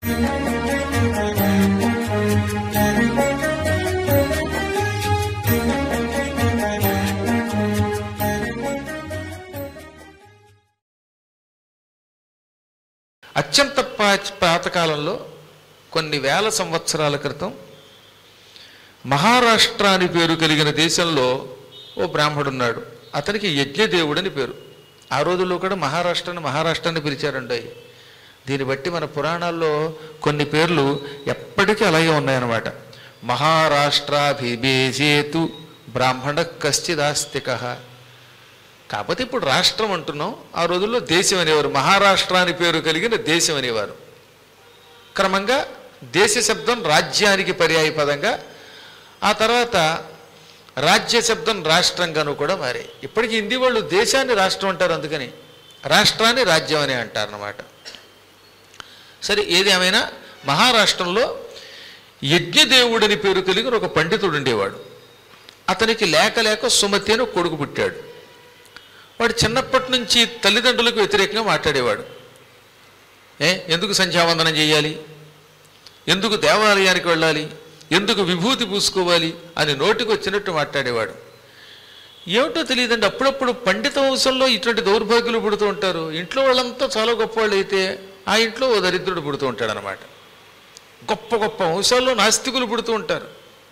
అత్యంత పా- పాతకాలంలో కొన్ని వేల సంవత్సరాల క్రితం మహారాష్ట్ర అని పేరు కలిగిన దేశంలో ఓ బ్రాహ్మడున్నాడు అతనికి యజ్ఞదేవుడని పేరు ఆ రోజుల్లో కూడా మహారాష్ట్రని మహారాష్ట్రాన్ని పిలిచారండి దీన్ని బట్టి మన పురాణాల్లో కొన్ని పేర్లు ఎప్పటికీ అలాగే ఉన్నాయన్నమాట మహారాష్ట్రాభిభేసేతు బ్రాహ్మణ కశ్చిదాస్తిక కాకపోతే ఇప్పుడు రాష్ట్రం అంటున్నాం ఆ రోజుల్లో దేశం అనేవారు మహారాష్ట్ర అని పేరు కలిగిన దేశం అనేవారు క్రమంగా దేశ శబ్దం రాజ్యానికి పర్యాయ పదంగా ఆ తర్వాత రాజ్య శబ్దం రాష్ట్రంగాను కూడా మారాయి ఇప్పటికీ హిందీ వాళ్ళు దేశాన్ని రాష్ట్రం అంటారు అందుకని రాష్ట్రాన్ని రాజ్యం అని అంటారన్నమాట సరే ఏదేమైనా మహారాష్ట్రంలో యజ్ఞదేవుడని పేరు కలిగిన ఒక పండితుడు ఉండేవాడు అతనికి లేక లేక సుమతి అని ఒక కొడుకు పుట్టాడు వాడు చిన్నప్పటి నుంచి తల్లిదండ్రులకు వ్యతిరేకంగా మాట్లాడేవాడు ఏ ఎందుకు సంధ్యావందనం చేయాలి ఎందుకు దేవాలయానికి వెళ్ళాలి ఎందుకు విభూతి పూసుకోవాలి అని నోటికి వచ్చినట్టు మాట్లాడేవాడు ఏమిటో తెలియదండి అప్పుడప్పుడు పండిత వంశంలో ఇటువంటి దౌర్భాగ్యులు పుడుతూ ఉంటారు ఇంట్లో వాళ్ళంతా చాలా గొప్పవాళ్ళు అయితే ఆ ఇంట్లో ఓ దరిద్రుడు పుడుతూ ఉంటాడు అనమాట గొప్ప గొప్ప వంశాల్లో నాస్తికులు పుడుతూ ఉంటారు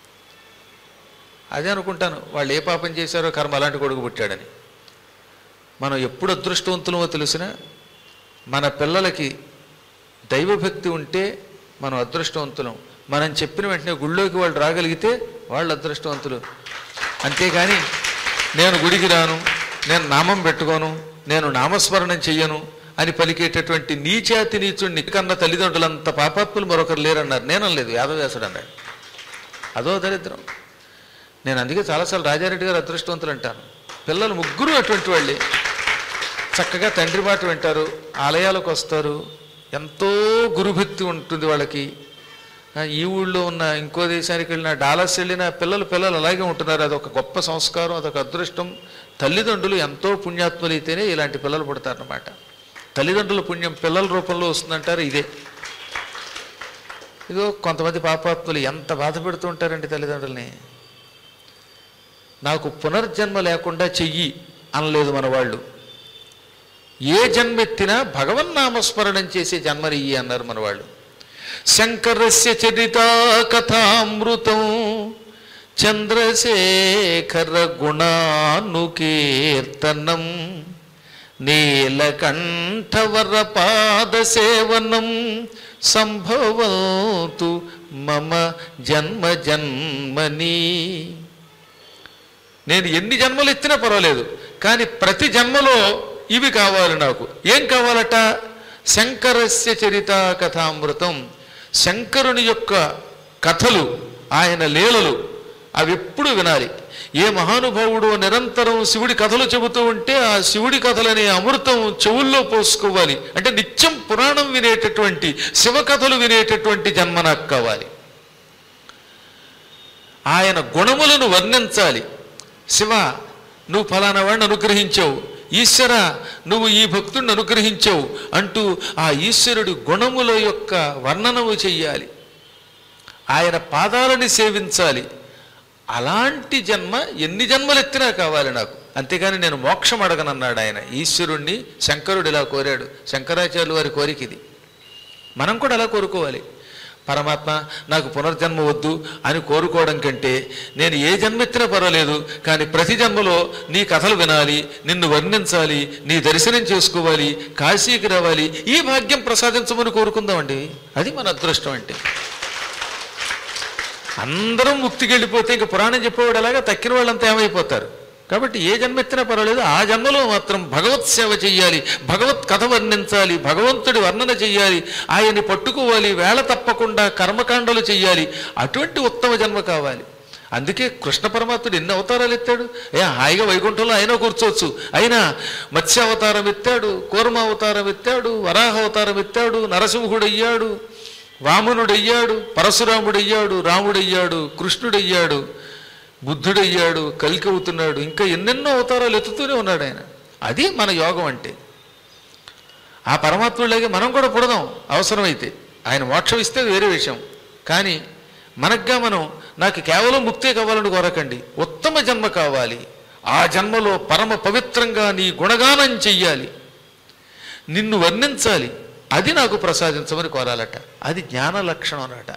అదే అనుకుంటాను వాళ్ళు ఏ పాపం చేశారో కర్మ అలాంటి కొడుకు పుట్టాడని మనం ఎప్పుడు అదృష్టవంతులమో తెలిసిన మన పిల్లలకి దైవభక్తి ఉంటే మనం అదృష్టవంతులం మనం చెప్పిన వెంటనే గుళ్ళోకి వాళ్ళు రాగలిగితే వాళ్ళు అదృష్టవంతులు అంతేగాని నేను గుడికి రాను నేను నామం పెట్టుకోను నేను నామస్మరణం చెయ్యను అని పలికేటటువంటి నీచాతి నీచుడిని కన్న తల్లిదండ్రులంత పాపాత్ములు మరొకరు లేరన్నారు నేనలేదు యాదవ్యాసుడు అన్నాడు అదో దరిద్రం నేను అందుకే చాలాసార్లు రాజారెడ్డి గారు అదృష్టవంతులు అంటాను పిల్లలు ముగ్గురు అటువంటి వాళ్ళే చక్కగా తండ్రి మాట వింటారు ఆలయాలకు వస్తారు ఎంతో గురుభక్తి ఉంటుంది వాళ్ళకి ఆ, ఈ ఊళ్ళో ఉన్న ఇంకో దేశానికి వెళ్ళిన డాలస్ వెళ్ళిన పిల్లలు పిల్లలు అలాగే ఉంటున్నారు అదొక గొప్ప సంస్కారం అదొక అదృష్టం తల్లిదండ్రులు ఎంతో పుణ్యాత్ములైతేనే ఇలాంటి పిల్లలు పుడతారన్నమాట తల్లిదండ్రుల పుణ్యం పిల్లల రూపంలో వస్తుందంటారు ఇదే ఇదో కొంతమంది పాపాత్ములు ఎంత బాధ పెడుతూ ఉంటారండి తల్లిదండ్రుల్ని నాకు పునర్జన్మ లేకుండా చెయ్యి అనలేదు మన వాళ్ళు ఏ జన్మెత్తినా భగవన్నామస్మరణం చేసే జన్మనియ్యి అన్నారు మన వాళ్ళు శంకరస్య చరితా కథామృతం చంద్రశేఖర గుణానుకీర్తనం నీలకంఠవర పాదసేవనం సంభవతు మమ జన్మ జన్మని నేను ఎన్ని జన్మలు ఎత్తినా పర్వాలేదు కానీ ప్రతి జన్మలో ఇవి కావాలి నాకు ఏం కావాలట శంకరస్య చరిత కథామృతం శంకరుని యొక్క కథలు ఆయన లీలలు అవి ఎప్పుడు వినాలి ఏ మహానుభావుడు నిరంతరం శివుడి కథలు చెబుతూ ఉంటే ఆ శివుడి కథలనే అమృతం చెవుల్లో పోసుకోవాలి అంటే నిత్యం పురాణం వినేటటువంటి శివ కథలు వినేటటువంటి జన్మ నాకు కావాలి ఆయన గుణములను వర్ణించాలి శివ నువ్వు ఫలానా వాడిని అనుగ్రహించావు ఈశ్వర నువ్వు ఈ భక్తుడిని అనుగ్రహించావు అంటూ ఆ ఈశ్వరుడి గుణముల యొక్క వర్ణనము చెయ్యాలి ఆయన పాదాలని సేవించాలి అలాంటి జన్మ ఎన్ని జన్మలు ఎత్తినా కావాలి నాకు అంతేగాని నేను మోక్షం అడగనన్నాడు ఆయన ఈశ్వరుణ్ణి శంకరుడు ఇలా కోరాడు శంకరాచార్యులు వారి కోరిక ఇది మనం కూడా అలా కోరుకోవాలి పరమాత్మ నాకు పునర్జన్మ వద్దు అని కోరుకోవడం కంటే నేను ఏ జన్మెత్తినా పర్వాలేదు కానీ ప్రతి జన్మలో నీ కథలు వినాలి నిన్ను వర్ణించాలి నీ దర్శనం చేసుకోవాలి కాశీకి రావాలి ఈ భాగ్యం ప్రసాదించమని కోరుకుందామండి అది మన అదృష్టం అంటే అందరం ముక్తికి వెళ్ళిపోతే ఇంక పురాణం చెప్పేవాడు అలాగా తక్కిన వాళ్ళంతా ఏమైపోతారు కాబట్టి ఏ జన్మ ఎత్తినా పర్వాలేదు ఆ జన్మలో మాత్రం భగవత్ సేవ చెయ్యాలి భగవత్ కథ వర్ణించాలి భగవంతుడి వర్ణన చెయ్యాలి ఆయన్ని పట్టుకోవాలి వేళ తప్పకుండా కర్మకాండలు చెయ్యాలి అటువంటి ఉత్తమ జన్మ కావాలి అందుకే కృష్ణ పరమాత్ముడు ఎన్ని అవతారాలు ఎత్తాడు ఏ హాయిగా వైకుంఠంలో అయినా కూర్చోవచ్చు అయినా మత్స్య అవతారం ఎత్తాడు కూర్మ అవతారం ఎత్తాడు వరాహ అవతారం ఎత్తాడు నరసింహుడు అయ్యాడు వామనుడయ్యాడు పరశురాముడయ్యాడు రాముడయ్యాడు కృష్ణుడయ్యాడు బుద్ధుడయ్యాడు కలికి అవుతున్నాడు ఇంకా ఎన్నెన్నో అవతారాలు ఎత్తుతూనే ఉన్నాడు ఆయన అది మన యోగం అంటే ఆ పరమాత్ముడిలాగే మనం కూడా పుడదాం అవసరమైతే ఆయన మోక్షం ఇస్తే అది వేరే విషయం కానీ మనగ్గా మనం నాకు కేవలం ముక్తే కావాలని కోరకండి ఉత్తమ జన్మ కావాలి ఆ జన్మలో పరమ పవిత్రంగా నీ గుణగానం చెయ్యాలి నిన్ను వర్ణించాలి అది నాకు ప్రసాదించమని కోరాలట అది జ్ఞాన లక్షణం అన్నట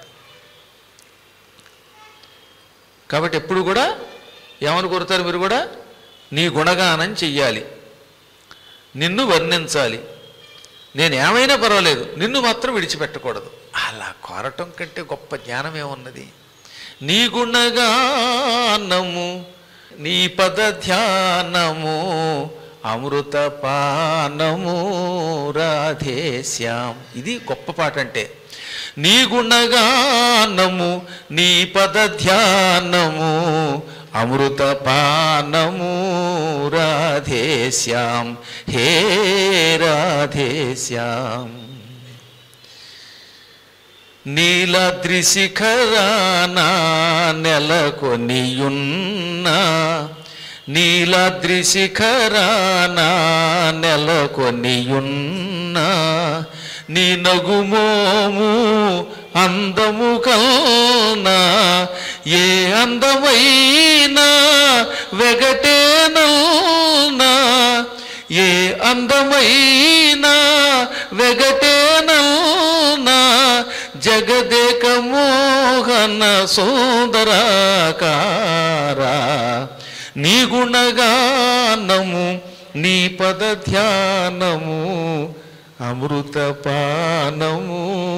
కాబట్టి ఎప్పుడు కూడా ఏమని కోరుతారు మీరు కూడా నీ గుణగానం చెయ్యాలి నిన్ను వర్ణించాలి నేను ఏమైనా పర్వాలేదు నిన్ను మాత్రం విడిచిపెట్టకూడదు అలా కోరటం కంటే గొప్ప జ్ఞానం ఏమున్నది నీ గుణగానము నీ పద ధ్యానము అమృత పానము రాధేశ్యాం ఇది గొప్ప పాట అంటే నీ గుణగానము నీ పద ధ్యానము అమృత పానము రాధేశ్యాం హే రాధేశ్యాం నీలాద్రి శిఖరాన నెలకొనియున్న నీలాద్రి శిఖరాన నెలకొనియున్న నీ నగుమోము అందము కల్నా ఏ అందమైనా వెగటేనల్నా ఏ అందమైనా వెగటేనల్నా జగదేక మోహన సుందరాకారా నీ గుణగానము నీ పద ధ్యానము అమృత పానము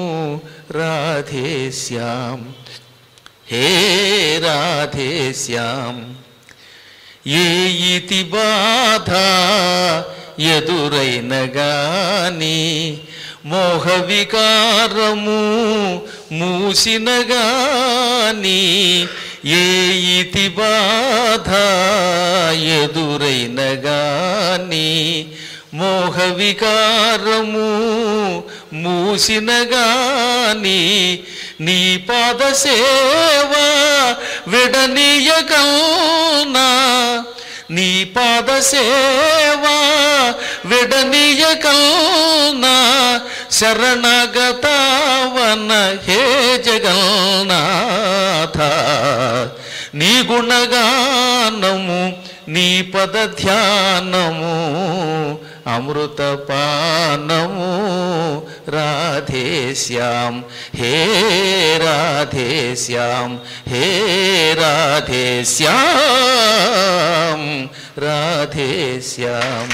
రాధేశ్యాం హే రాధేశ్యాం ఏ ఇతి బాధ ఎదురైన గాని మోహ వికారము మూసిన గాని ఏ ఇతి బాధ ఎదురైన గాని మోహ వికారము మూసిన గాని నీ పాద సేవ విడనీయకౌనా నీ పాద సేవ విడనీయకౌనా శరణగతావన హే జగన్నాథ నీ గుణగానము నీ పద ధ్యానము అమృత పానము రాధేశ్యాం హే రాధేశ్యాం హే రాధేశ్యాం రాధేశ్యాం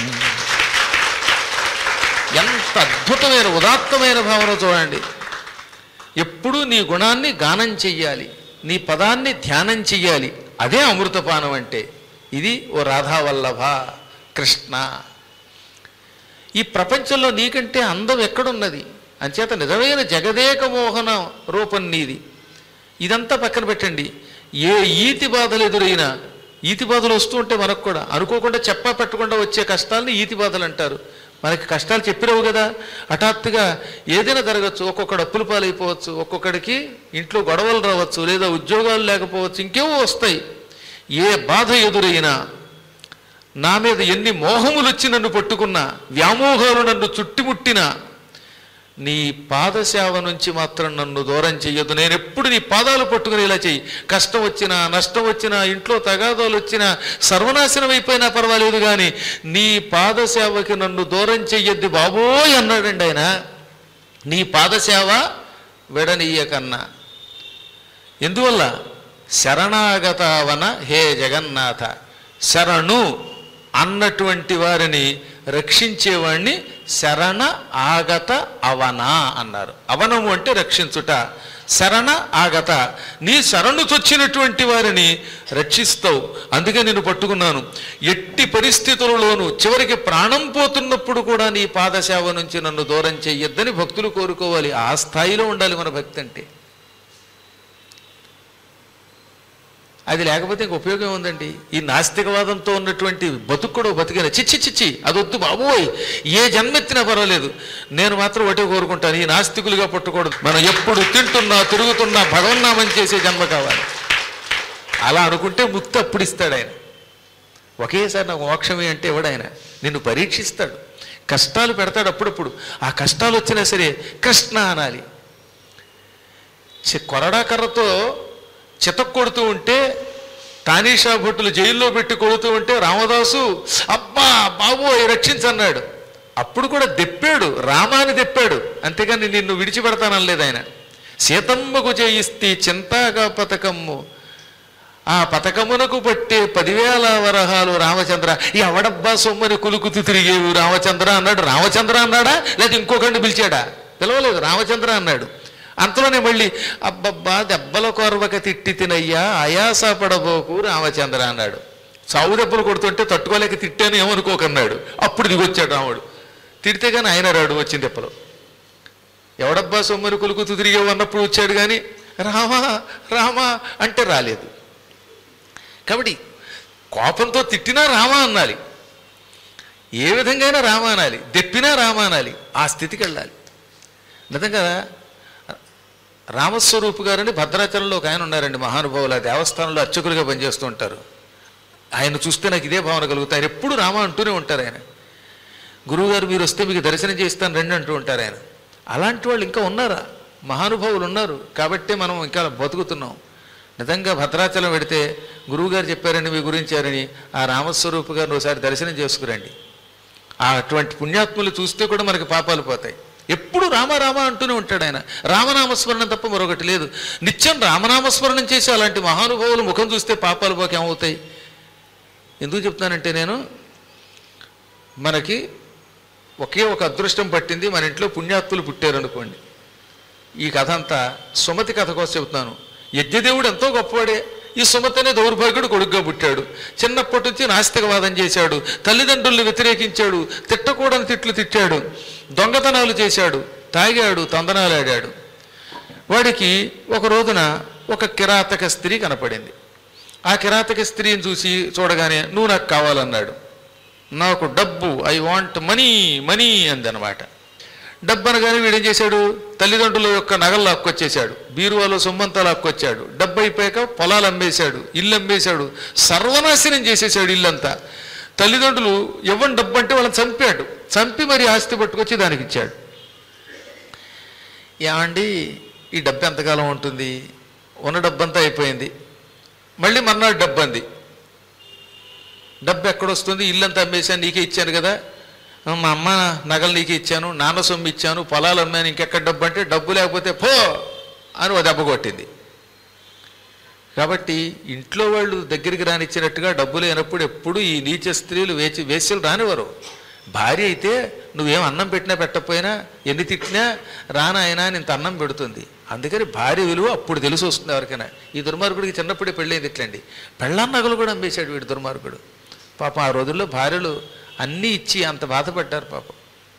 ఎంత అద్భుతమైన ఉదాత్తమైన భావన చూడండి ఎప్పుడూ నీ గుణాన్ని గానం చెయ్యాలి నీ పదాన్ని ధ్యానం చెయ్యాలి అదే అమృతపానం అంటే ఇది ఓ రాధావల్లభ కృష్ణ ఈ ప్రపంచంలో నీకంటే అందం ఎక్కడున్నది అంచేత నిజమైన జగదేక మోహన రూపం నీది ఇదంతా పక్కన పెట్టండి ఏ ఈతి బాధలు ఎదురైనా ఈతి బాధలు వస్తూ ఉంటే మనకు కూడా అనుకోకుండా చెప్పా పెట్టకుండా వచ్చే కష్టాలని ఈతి బాధలు అంటారు మనకి కష్టాలు చెప్పిరావు కదా హఠాత్తుగా ఏదైనా జరగచ్చు ఒక్కొక్కడు అప్పుల పాలైపోవచ్చు ఒక్కొక్కడికి ఇంట్లో గొడవలు రావచ్చు లేదా ఉద్యోగాలు లేకపోవచ్చు ఇంకేవో వస్తాయి ఏ బాధ ఎదురైనా నా మీద ఎన్ని మోహములు వచ్చి నన్ను పట్టుకున్నా వ్యామోహాలు నన్ను చుట్టుముట్టినా నీ పాదసేవ నుంచి మాత్రం నన్ను దూరం చెయ్యొద్దు నేను ఎప్పుడు నీ పాదాలు పట్టుకుని ఇలా చెయ్యి కష్టం వచ్చినా నష్టం వచ్చినా ఇంట్లో తగాదాలు వచ్చినా సర్వనాశనం అయిపోయినా పర్వాలేదు కానీ నీ పాదసేవకి నన్ను దూరం చెయ్యొద్దు బాబోయ్ అన్నాడండి ఆయన నీ పాదసేవ విడనీయకన్నా ఎందువల్ల శరణాగతావన హే జగన్నాథ శరణు అన్నటువంటి వారిని రక్షించేవాణ్ణి శరణ ఆగత అవన అన్నారు అవనము అంటే రక్షించుట శరణ ఆగత నీ శరణు చొచ్చినటువంటి వారిని రక్షిస్తావు అందుకే నేను పట్టుకున్నాను ఎట్టి పరిస్థితులలోనూ చివరికి ప్రాణం పోతున్నప్పుడు కూడా నీ పాదసేవ నుంచి నన్ను దూరం చెయ్యొద్దని భక్తులు కోరుకోవాలి ఆ స్థాయిలో ఉండాలి మన భక్తి అంటే అది లేకపోతే ఇంక ఉపయోగం ఉందండి ఈ నాస్తికవాదంతో ఉన్నటువంటి బతుకుడు బతికిన చిచ్చి చిచ్చి అదొద్దు బాబోయ్ ఏ జన్మెత్తినా పర్వాలేదు నేను మాత్రం ఒకటే కోరుకుంటాను ఈ నాస్తికులుగా పుట్టకూడదు మనం ఎప్పుడు తింటున్నా తిరుగుతున్నా భగవన్నామం చేసే జన్మ కావాలి అలా అనుకుంటే ముక్తి అప్పుడు ఇస్తాడు ఆయన ఒకేసారి నాకు మోక్షమే అంటే ఎవడు ఆయన నిన్ను పరీక్షిస్తాడు కష్టాలు పెడతాడు అప్పుడప్పుడు ఆ కష్టాలు వచ్చినా సరే కృష్ణ అనాలి చి- కొరడా కర్రతో చితక్ కొడుతూ ఉంటే తానీషా భట్టులు జైల్లో పెట్టి కొడుతూ ఉంటే రామదాసు అబ్బా బాబోయ్ రక్షించన్నాడు అప్పుడు కూడా దెప్పాడు రామాని దెప్పాడు అంతేగాని నిన్ను విడిచిపెడతానలేదు ఆయన సీతమ్మకు చేయిస్తే చింతాగా పథకమ్ము ఆ పథకమునకు పట్టే పదివేల వరహాలు రామచంద్ర ఎవడబ్బా సొమ్మని కులుకుతూ తిరిగేవి రామచంద్ర అన్నాడు రామచంద్ర అన్నాడా లేదా ఇంకొకరిని పిలిచాడా పిలవలేదు రామచంద్ర అన్నాడు అంతలోనే మళ్ళీ అబ్బబ్బా దెబ్బల కొరవక తిట్టి తినయ్యా ఆయాస పడబోకు రామచంద్ర అన్నాడు చావు దెబ్బలు కొడుతుంటే తట్టుకోలేక తిట్టాను ఏమనుకోకన్నాడు అప్పుడు దిగొచ్చాడు రాముడు తిడితే కానీ ఆయన రాడు వచ్చిన దెబ్బలు ఎవడబ్బా సొమ్మని కులుకుతూ తిరిగేవు అన్నప్పుడు వచ్చాడు కానీ రామా రామా అంటే రాలేదు కాబట్టి కోపంతో తిట్టినా రామా అనాలి ఏ విధంగా అయినా రామ అనాలి దెప్పినా రామ అనాలి ఆ స్థితికి వెళ్ళాలి నిజం కదా రామస్వరూపు గారని భద్రాచలంలో ఒక ఆయన ఉన్నారండి మహానుభావులు ఆ దేవస్థానంలో అర్చకులుగా పనిచేస్తూ ఉంటారు ఆయన చూస్తే నాకు ఇదే భావన కలుగుతాయి ఆయన ఎప్పుడు రామ అంటూనే ఉంటారు ఆయన గురువుగారు మీరు వస్తే మీకు దర్శనం చేస్తాను రండి అంటూ ఉంటారు ఆయన అలాంటి వాళ్ళు ఇంకా ఉన్నారా మహానుభావులు ఉన్నారు కాబట్టే మనం ఇంకా బతుకుతున్నాం నిజంగా భద్రాచలం పెడితే గురువుగారు చెప్పారని మీ గురించారని ఆ రామస్వరూపు గారిని ఒకసారి దర్శనం చేసుకురండి ఆ అటువంటి పుణ్యాత్ములు చూస్తే కూడా మనకి పాపాలు పోతాయి ఎప్పుడు రామ రామ అంటూనే ఉంటాడు ఆయన రామనామస్మరణం తప్ప మరొకటి లేదు నిత్యం రామనామస్మరణం చేసి అలాంటి మహానుభావులు ముఖం చూస్తే పాపాలు పోక ఏమవుతాయి ఎందుకు చెప్తానంటే నేను మనకి ఒకే ఒక అదృష్టం పట్టింది మన ఇంట్లో పుణ్యాత్ములు పుట్టారు అనుకోండి ఈ కథ అంతా సుమతి కథ కోసం చెబుతున్నాను యజ్ఞదేవుడు ఎంతో గొప్పవాడే ఈ సుమతి అనే దౌర్భాగ్యుడు కొడుగ్గా పుట్టాడు చిన్నప్పటి నుంచి నాస్తికవాదం చేశాడు తల్లిదండ్రుల్ని వ్యతిరేకించాడు తిట్టకూడని తిట్లు తిట్టాడు దొంగతనాలు చేశాడు తాగాడు తందనాలు ఆడాడు వాడికి ఒక రోజున ఒక కిరాతక స్త్రీ కనపడింది ఆ కిరాతక స్త్రీని చూసి చూడగానే నువ్వు నాకు కావాలన్నాడు నాకు డబ్బు ఐ వాంట్ మనీ మనీ అందనమాట డబ్బు అనగానే వీడేం చేశాడు తల్లిదండ్రుల యొక్క నగలు లాక్కొచ్చేశాడు బీరువాలో సొమ్మంతా లాక్కొచ్చాడు డబ్బు అయిపోయాక పొలాలు అమ్మేశాడు ఇల్లు అమ్మేశాడు సర్వనాశనం చేసేసాడు ఇల్లంతా తల్లిదండ్రులు ఇవ్వని డబ్బు అంటే వాళ్ళని చంపాడు చంపి మరి ఆస్తి పట్టుకొచ్చి దానికి ఇచ్చాడు ఏమండి ఈ డబ్బు ఎంతకాలం ఉంటుంది ఉన్న డబ్బంతా అయిపోయింది మళ్ళీ మర్నాడు డబ్బు అంది డబ్బు ఎక్కడొస్తుంది ఇల్లంతా అమ్మేశాను నీకే ఇచ్చాను కదా మా అమ్మ నగలు నీకే ఇచ్చాను నాన్న సొమ్ము ఇచ్చాను పొలాలు అమ్మాను ఇంకెక్కడ డబ్బు అంటే డబ్బు లేకపోతే పో అని ఓ దెబ్బ కొట్టింది కాబట్టి ఇంట్లో వాళ్ళు దగ్గరికి రానిచ్చినట్టుగా డబ్బు లేనప్పుడు ఎప్పుడు ఈ నీచ స్త్రీలు వేచి వేశ్యలు రానివారు భార్య అయితే నువ్వేం అన్నం పెట్టినా పెట్టకపోయినా ఎన్ని తిట్టినా రానాయనా అని ఇంత అన్నం పెడుతుంది అందుకని భార్య విలువ అప్పుడు తెలిసి వస్తుంది ఎవరికైనా ఈ దుర్మార్గుడికి చిన్నప్పుడే పెళ్ళైంది ఇట్లండి పెళ్ళాన్న నగలు కూడా అమ్మేశాడు వీడు దుర్మార్గుడు పాపం ఆ రోజుల్లో భార్యలు అన్నీ ఇచ్చి అంత బాధపడ్డారు పాపం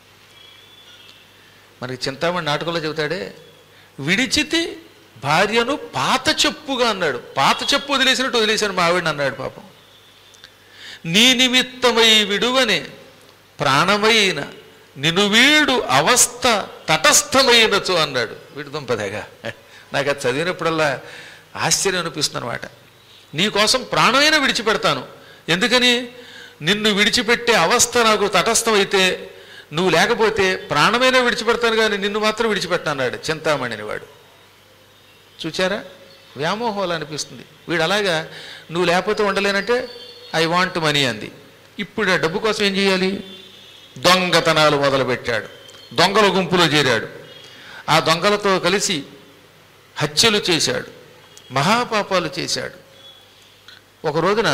మనకి చింతామణి నాటకంలో చెబుతాడే విడిచితి భార్యను పాత చెప్పుగా అన్నాడు పాత చెప్పు వదిలేసినట్టు వదిలేశాను మా ఆవిడని అన్నాడు పాపం నీ నిమిత్తమై విడువనే ప్రాణమైన నిన్ను వీడు అవస్థ తటస్థమైనచు అన్నాడు వీడు దుంపదేగా నాకు అది చదివినప్పుడల్లా ఆశ్చర్యం అనిపిస్తుంది అనమాట నీ కోసం ప్రాణమైనా విడిచిపెడతాను ఎందుకని నిన్ను విడిచిపెట్టే అవస్థ నాకు తటస్థమైతే నువ్వు లేకపోతే ప్రాణమైనా విడిచిపెడతాను కానీ నిన్ను మాత్రం విడిచిపెట్టన్నాడు చింతామణిని వాడు చూచారా వ్యామోహాలు అనిపిస్తుంది వీడు అలాగా నువ్వు లేకపోతే ఉండలేనంటే ఐ వాంట్ మనీ అంది ఇప్పుడు ఆ డబ్బు కోసం ఏం చేయాలి దొంగతనాలు మొదలుపెట్టాడు దొంగల గుంపులో చేరాడు ఆ దొంగలతో కలిసి హత్యలు చేశాడు మహాపాపాలు చేశాడు ఒక రోజున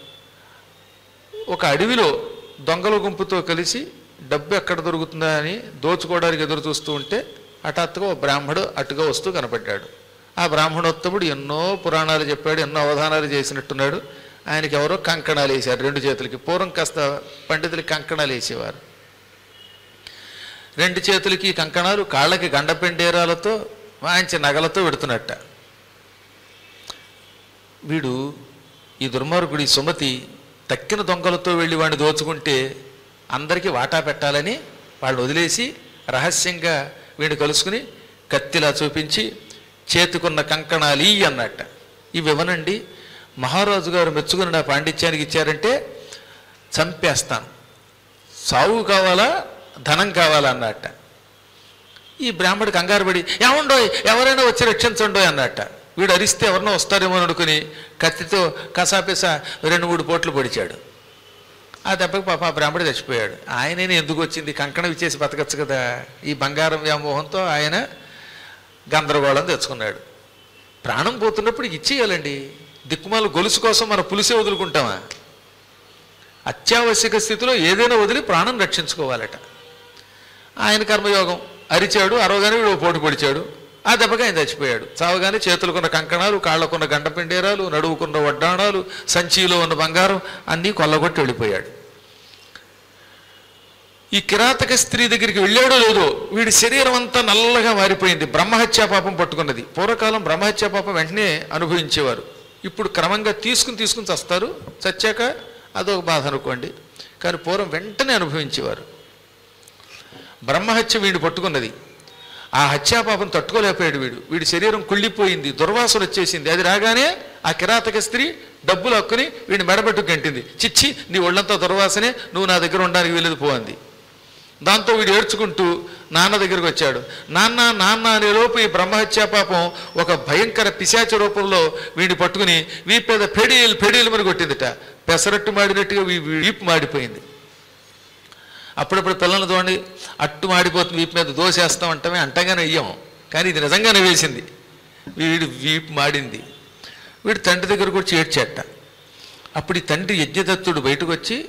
ఒక అడవిలో దొంగల గుంపుతో కలిసి డబ్బు ఎక్కడ దొరుకుతుందా అని దోచుకోవడానికి ఎదురు చూస్తూ ఉంటే హఠాత్తుగా ఓ బ్రాహ్మడు అటుగా వస్తూ కనపడ్డాడు ఆ బ్రాహ్మణోత్తముడు ఎన్నో పురాణాలు చెప్పాడు ఎన్నో అవధానాలు చేసినట్టున్నాడు ఆయనకి ఎవరో కంకణాలు వేశారు రెండు చేతులకి పూర్వం కాస్త పండితులకి కంకణాలు వేసేవారు రెండు చేతులకి కంకణాలు కాళ్ళకి గండపెండేరాలతో మంచి నగలతో పెడుతున్నట్ట వీడు ఈ దుర్మార్గుడి సుమతి తక్కిన దొంగలతో వెళ్ళి వాడిని దోచుకుంటే అందరికీ వాటా పెట్టాలని వాళ్ళని వదిలేసి రహస్యంగా వీడిని కలుసుకుని కత్తిలా చూపించి చేతుకున్న కంకణాలు ఇయ్యి అన్నట్ట ఇవి ఇవ్వనండి మహారాజు గారు మెచ్చుకుని నా పాండిత్యానికి ఇచ్చారంటే చంపేస్తాను సావు కావాలా ధనం కావాలా అన్నట్ట ఈ బ్రాహ్మడు కంగారు పడి ఏమండోయ్ ఎవరైనా వచ్చి రక్షించండోయ్ అన్నట్ట వీడు అరిస్తే ఎవరినో వస్తారేమో అని అనుకుని కత్తితో కసాపిస రెండు మూడు పోట్లు పొడిచాడు ఆ దెబ్బకి పాప ఆ బ్రాహ్మడు చచ్చిపోయాడు ఆయననే ఎందుకు వచ్చింది కంకణం ఇచ్చేసి బతకచ్చు కదా ఈ బంగారం వ్యామోహంతో ఆయన గందరగోళం తెచ్చుకున్నాడు ప్రాణం పోతున్నప్పుడు ఇచ్చేయాలండి దిక్కుమాల గొలుసు కోసం మన పులిసే వదులుకుంటామా అత్యావశ్యక స్థితిలో ఏదైనా వదిలి ప్రాణం రక్షించుకోవాలట ఆయన కర్మయోగం అరిచాడు అరవగానే వీడు ఓ పోటు పొడిచాడు ఆ దెబ్బకి ఆయన చచ్చిపోయాడు చావగానే చేతులకున్న కంకణాలు కాళ్ళకున్న గంట పిండేరాలు నడువుకున్న వడ్డాణాలు సంచిలో ఉన్న బంగారం అన్నీ కొల్లగొట్టి వెళ్ళిపోయాడు ఈ కిరాతక స్త్రీ దగ్గరికి వెళ్ళాడో లేదో వీడి శరీరం అంతా నల్లగా మారిపోయింది బ్రహ్మహత్యా పాపం పట్టుకున్నది పూర్వకాలం బ్రహ్మహత్యా పాపం వెంటనే అనుభవించేవారు ఇప్పుడు క్రమంగా తీసుకుని తీసుకుని చస్తారు చచ్చాక అదొక బాధ అనుకోండి కానీ పూర్వం వెంటనే అనుభవించేవారు బ్రహ్మహత్య వీడు పట్టుకున్నది ఆ హత్యాపాపం తట్టుకోలేకపోయాడు వీడు వీడి శరీరం కుళ్ళిపోయింది దుర్వాసన వచ్చేసింది అది రాగానే ఆ కిరాతక స్త్రీ డబ్బులు హక్కుని వీడిని మెడబెట్టు గంటింది చిచ్చి నీ ఒళ్ళంతా దుర్వాసనే నువ్వు నా దగ్గర ఉండడానికి వీలేదు పోంది దాంతో వీడు ఏడ్చుకుంటూ నాన్న దగ్గరికి వచ్చాడు నాన్న నాన్న అనే లోపు ఈ బ్రహ్మహత్యా పాపం ఒక భయంకర పిశాచ రూపంలో వీడిని పట్టుకుని వీపేద పెడీలు పెడీలు మరి కొట్టిందిట పెసరట్టు మాడినట్టుగా వీ- వీ- వీపు మాడిపోయింది అప్పుడప్పుడు పిల్లల్ని చూడండి అట్టు మాడిపోతుంది వీపు మీద దోసేస్తాం అంటమే అంటగానే వెయ్యం కానీ ఇది నిజంగానే వేసింది వీడు వీపు మాడింది వీడు తండ్రి దగ్గరకు వచ్చి ఏడ్చేట అప్పుడు ఈ తండ్రి యజ్ఞదత్తుడు బయటకు వచ్చి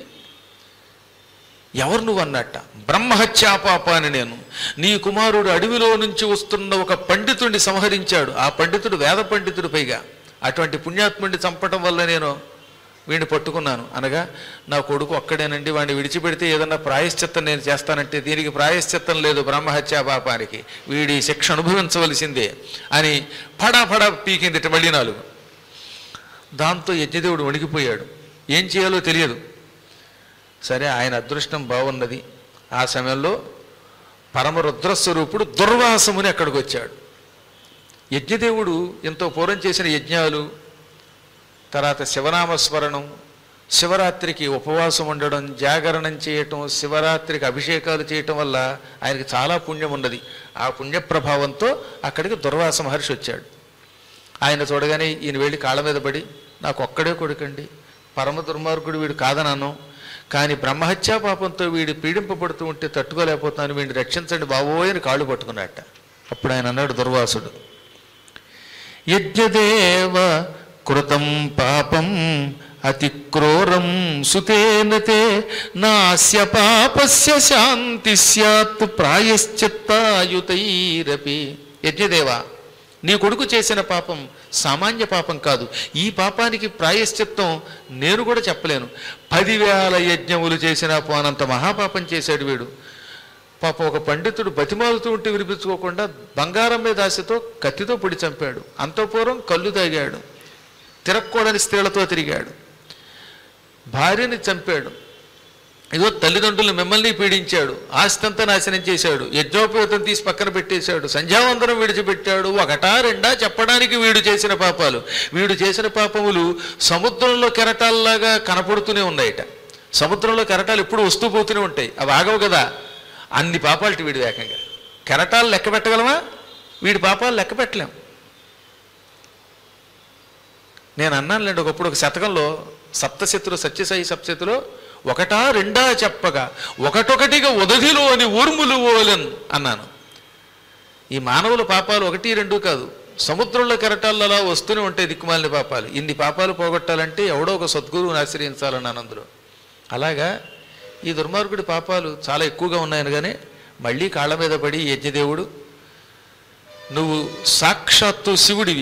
ఎవరు నువ్వు అన్నట్ట బ్రహ్మహత్యాపాప అని నేను నీ కుమారుడు అడవిలో నుంచి వస్తున్న ఒక పండితుడిని సంహరించాడు ఆ పండితుడు వేద పండితుడు పైగా అటువంటి పుణ్యాత్ముడిని చంపటం వల్ల నేను వీడిని పట్టుకున్నాను అనగా నా కొడుకు ఒక్కడేనండి వాడిని విడిచిపెడితే ఏదన్నా ప్రాయశ్చిత్తం నేను చేస్తానంటే దీనికి ప్రాయశ్చిత్తం లేదు బ్రహ్మహత్యా పాపానికి వీడి శిక్ష అనుభవించవలసిందే అని ఫడా ఫడా పీకిందిట మళ్ళీ నాలుగు దాంతో యజ్ఞదేవుడు వణికిపోయాడు ఏం చేయాలో తెలియదు సరే ఆయన అదృష్టం బాగున్నది ఆ సమయంలో పరమరుద్రస్వరూపుడు దుర్వాసముని అక్కడికి వచ్చాడు యజ్ఞదేవుడు ఎంతో పూర్వం చేసిన యజ్ఞాలు తర్వాత శివనామస్మరణం శివరాత్రికి ఉపవాసం ఉండడం జాగరణం చేయటం శివరాత్రికి అభిషేకాలు చేయటం వల్ల ఆయనకి చాలా పుణ్యం ఉన్నది ఆ పుణ్య ప్రభావంతో అక్కడికి దుర్వాస మహర్షి వచ్చాడు ఆయన చూడగానే ఈయన వెళ్ళి కాళ్ళ మీద పడి నాకు ఒక్కడే కొడుకండి పరమ దుర్మార్గుడు వీడు కాదనను కానీ బ్రహ్మహత్యా పాపంతో వీడు పీడింపబడుతూ ఉంటే తట్టుకోలేకపోతున్నాను వీడిని రక్షించండి బాబోయ్ అని కాళ్ళు పట్టుకున్నట్ట అప్పుడు ఆయన అన్నాడు దుర్వాసుడు యజ్ఞదేవ కృతం పాపం అతి క్రూరం సుతేనతే నాస్య పాపస్య శాంతి స్యాత్ ప్రాయశ్చిత్తాయుతైరపి యజ్ఞదేవ నీ కొడుకు చేసిన పాపం సామాన్య పాపం కాదు ఈ పాపానికి ప్రాయశ్చిత్తం నేను కూడా చెప్పలేను పదివేల యజ్ఞములు చేసినా పోనంత మహాపాపం చేశాడు వీడు పాప ఒక పండితుడు బతిమాలుతూ ఉంటే వినిపించుకోకుండా బంగారం మీద ఆశతో కత్తితో పొడి చంపాడు అంతఃపూర్వం కళ్ళు తాగాడు తిరక్కూడని స్త్రీలతో తిరిగాడు భార్యని చంపాడు ఇదో తల్లిదండ్రులు మిమ్మల్ని పీడించాడు ఆస్తి అంతా నాశనం చేశాడు యజ్ఞోపేతం తీసి పక్కన పెట్టేశాడు సంధ్యావందనం విడిచిపెట్టాడు ఒకటా రెండా చెప్పడానికి వీడు చేసిన పాపాలు వీడు చేసిన పాపములు సముద్రంలో కెరటాల్లాగా కనపడుతూనే ఉన్నాయట సముద్రంలో కెరటాలు ఎప్పుడు వస్తూ పోతూనే ఉంటాయి అవి ఆగవు కదా అన్ని పాపాలు వీడి ఏకంగా కెరటాలు లెక్క పెట్టగలమా వీడి పాపాలు లెక్క పెట్టలేం నేను అన్నానులేండి ఒకప్పుడు ఒక శతకంలో సప్తశతులు సత్యసాయి సప్తశతిలో ఒకటా రెండా చెప్పగా ఒకటొకటిగా ఉదధిలోని ఊర్ములు ఓలెన్ అన్నాను ఈ మానవుల పాపాలు ఒకటి రెండు కాదు సముద్రంలో కెరటాల్లో అలా వస్తూనే ఉంటాయి దిక్కుమాలిన పాపాలు ఇన్ని పాపాలు పోగొట్టాలంటే ఎవడో ఒక సద్గురువుని ఆశ్రయించాలన్నాను అందులో అలాగా ఈ దుర్మార్గుడి పాపాలు చాలా ఎక్కువగా ఉన్నాయని కానీ మళ్ళీ కాళ్ళ మీద పడి యజ్ఞదేవుడు నువ్వు సాక్షాత్తు శివుడివి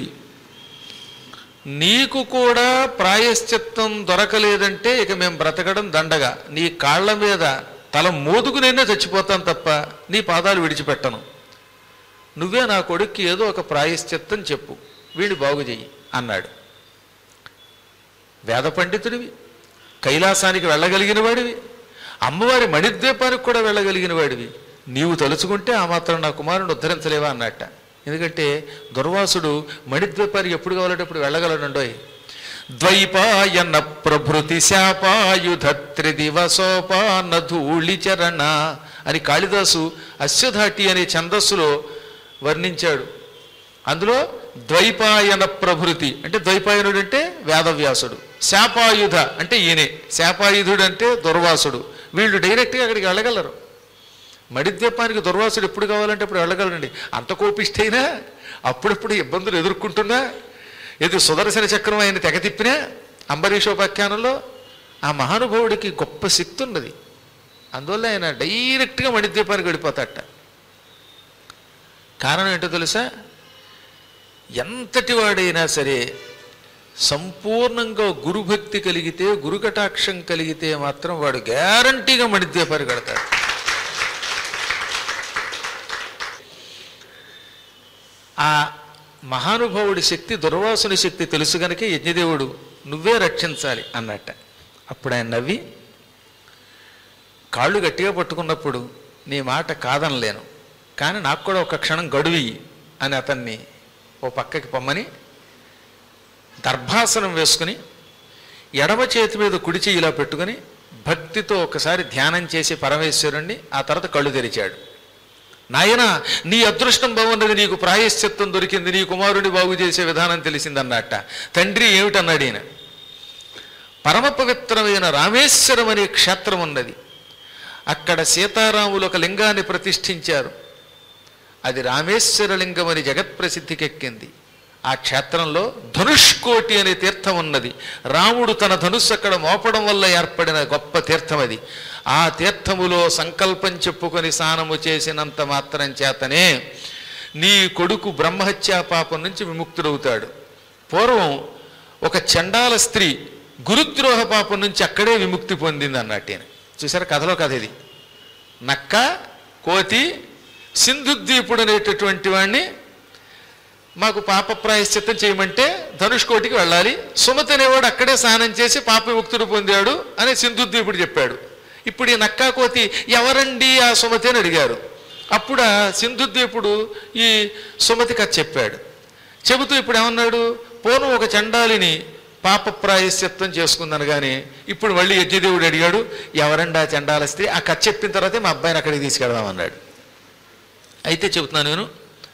నీకు కూడా ప్రాయశ్చిత్తం దొరకలేదంటే ఇక మేము బ్రతకడం దండగా నీ కాళ్ళ మీద తల మోదుకునైనా చచ్చిపోతాను తప్ప నీ పాదాలు విడిచిపెట్టను నువ్వే నా కొడుక్కి ఏదో ఒక ప్రాయశ్చిత్తం చెప్పు వీడిని బాగు చెయ్యి అన్నాడు వేద పండితుడివి కైలాసానికి వెళ్ళగలిగిన వాడివి అమ్మవారి మణిద్వీపానికి కూడా వెళ్ళగలిగిన వాడివి నీవు తలుచుకుంటే ఆ మాత్రం నా కుమారుని ఉద్ధరించలేవా అన్నట్ట ఎందుకంటే దుర్వాసుడు మణిద్వీపానికి ఎప్పుడు కావాలంటే అప్పుడు వెళ్ళగలడండోయ్ ద్వైపాయన ప్రభృతి శాపాయుధ త్రిదివసోపాన ధూళిచరణ అని కాళిదాసు అశ్వధాటి అనే ఛందస్సులో వర్ణించాడు అందులో ద్వైపాయన ప్రభృతి అంటే ద్వైపాయనుడు అంటే వేదవ్యాసుడు శాపాయుధ అంటే ఈయనే శాపాయుధుడు అంటే దుర్వాసుడు వీళ్ళు డైరెక్ట్గా అక్కడికి వెళ్ళగలరు మడిద్వీపానికి దుర్వాసుడు ఎప్పుడు కావాలంటే అప్పుడు వెళ్ళగలరండి అంత కోపిష్టైనా అప్పుడప్పుడు ఇబ్బందులు ఎదుర్కొంటున్నా ఇది సుదర్శన చక్రం ఆయన తెగ తిప్పినా అంబరీషోపాఖ్యానంలో ఆ మహానుభావుడికి గొప్ప శక్తి ఉన్నది అందువల్ల ఆయన డైరెక్ట్గా మణిద్వీపానికి వెళ్ళిపోతాట కారణం ఏంటో తెలుసా ఎంతటి వాడైనా సరే సంపూర్ణంగా గురుభక్తి కలిగితే గురుకటాక్షం కలిగితే మాత్రం వాడు గ్యారంటీగా మణిద్వీపానికి వెళతాడు ఆ మహానుభావుడి శక్తి దుర్వాసుని శక్తి తెలుసు గనక యజ్ఞదేవుడు నువ్వే రక్షించాలి అన్నట్ట అప్పుడు ఆయన నవ్వి కాళ్ళు గట్టిగా పట్టుకున్నప్పుడు నీ మాట కాదనలేను కానీ నాకు కూడా ఒక క్షణం గడువి అని అతన్ని ఓ పక్కకి పొమ్మని దర్భాసనం వేసుకుని ఎడమ చేతి మీద కుడి చెయ్యి ఇలా పెట్టుకుని భక్తితో ఒకసారి ధ్యానం చేసి పరమేశ్వరుణ్ణి ఆ తర్వాత కళ్ళు తెరిచాడు నాయన నీ అదృష్టం బాగున్నది నీకు ప్రాయశ్చిత్తం దొరికింది నీ కుమారుని బాగు చేసే విధానం తెలిసిందన్నట్ట తండ్రి ఏమిటన్నాడు ఈయన పరమ పవిత్రమైన రామేశ్వరం అనే క్షేత్రం ఉన్నది అక్కడ సీతారాములు ఒక లింగాన్ని ప్రతిష్ఠించారు అది రామేశ్వర లింగం అని జగత్ప్రసిద్ధికెక్కింది ఆ క్షేత్రంలో ధనుష్కోటి అనే తీర్థం ఉన్నది రాముడు తన ధనుస్సు అక్కడ మోపడం వల్ల ఏర్పడిన గొప్ప తీర్థం అది ఆ తీర్థములో సంకల్పం చెప్పుకొని స్నానము చేసినంత మాత్రం చేతనే నీ కొడుకు బ్రహ్మహత్యా పాపం నుంచి విముక్తుడవుతాడు పూర్వం ఒక చండాల స్త్రీ గురుద్రోహ పాపం నుంచి అక్కడే విముక్తి పొందింది అన్నట్టు ఈయన. చూసారా కథలో కథ ఇది నక్క కోతి సింధుద్వీపుడు అనేటటువంటి వాడిని మాకు పాప ప్రాయశ్చిత్తం చేయమంటే ధనుష్కోటికి వెళ్ళాలి సుమతి అనేవాడు అక్కడే స్నానం చేసి పాప విముక్తుడు పొందాడు అని సింధుద్వీపుడు చెప్పాడు ఇప్పుడు ఈ నక్కా కోతి ఎవరండి ఆ సుమతి అని అడిగారు అప్పుడు ఆ సింధుద్వీపుడు ఈ సుమతి కథ చెప్పాడు చెబుతూ ఇప్పుడు ఏమన్నాడు పోను ఒక చండాలిని పాప ప్రాయశ్చిత్తం చేసుకుందని కానీ ఇప్పుడు మళ్ళీ యజ్ఞదేవుడు అడిగాడు ఎవరండి ఆ చండాల స్త్రీ ఆ కథ చెప్పిన తర్వాతే మా అబ్బాయిని అక్కడికి తీసుకెళ్దాం అన్నాడు అయితే చెబుతున్నాను నేను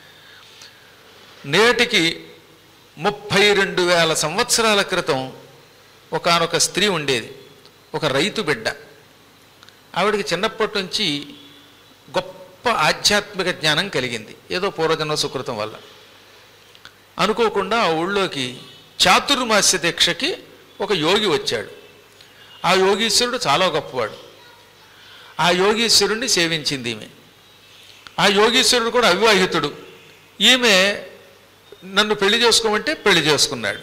నేటికి ముప్పై రెండు వేల సంవత్సరాల క్రితం ఒకానొక స్త్రీ ఉండేది ఒక రైతు బిడ్డ ఆవిడకి చిన్నప్పటి నుంచి గొప్ప ఆధ్యాత్మిక జ్ఞానం కలిగింది ఏదో పూర్వజన్మ సుకృతం వల్ల అనుకోకుండా ఆ ఊళ్ళోకి చాతుర్మాస్య దీక్షకి ఒక యోగి వచ్చాడు ఆ యోగీశ్వరుడు చాలా గొప్పవాడు ఆ యోగీశ్వరుణ్ణి సేవించింది ఈమె ఆ యోగీశ్వరుడు కూడా అవివాహితుడు ఈమె నన్ను పెళ్లి చేసుకోమంటే పెళ్లి చేసుకున్నాడు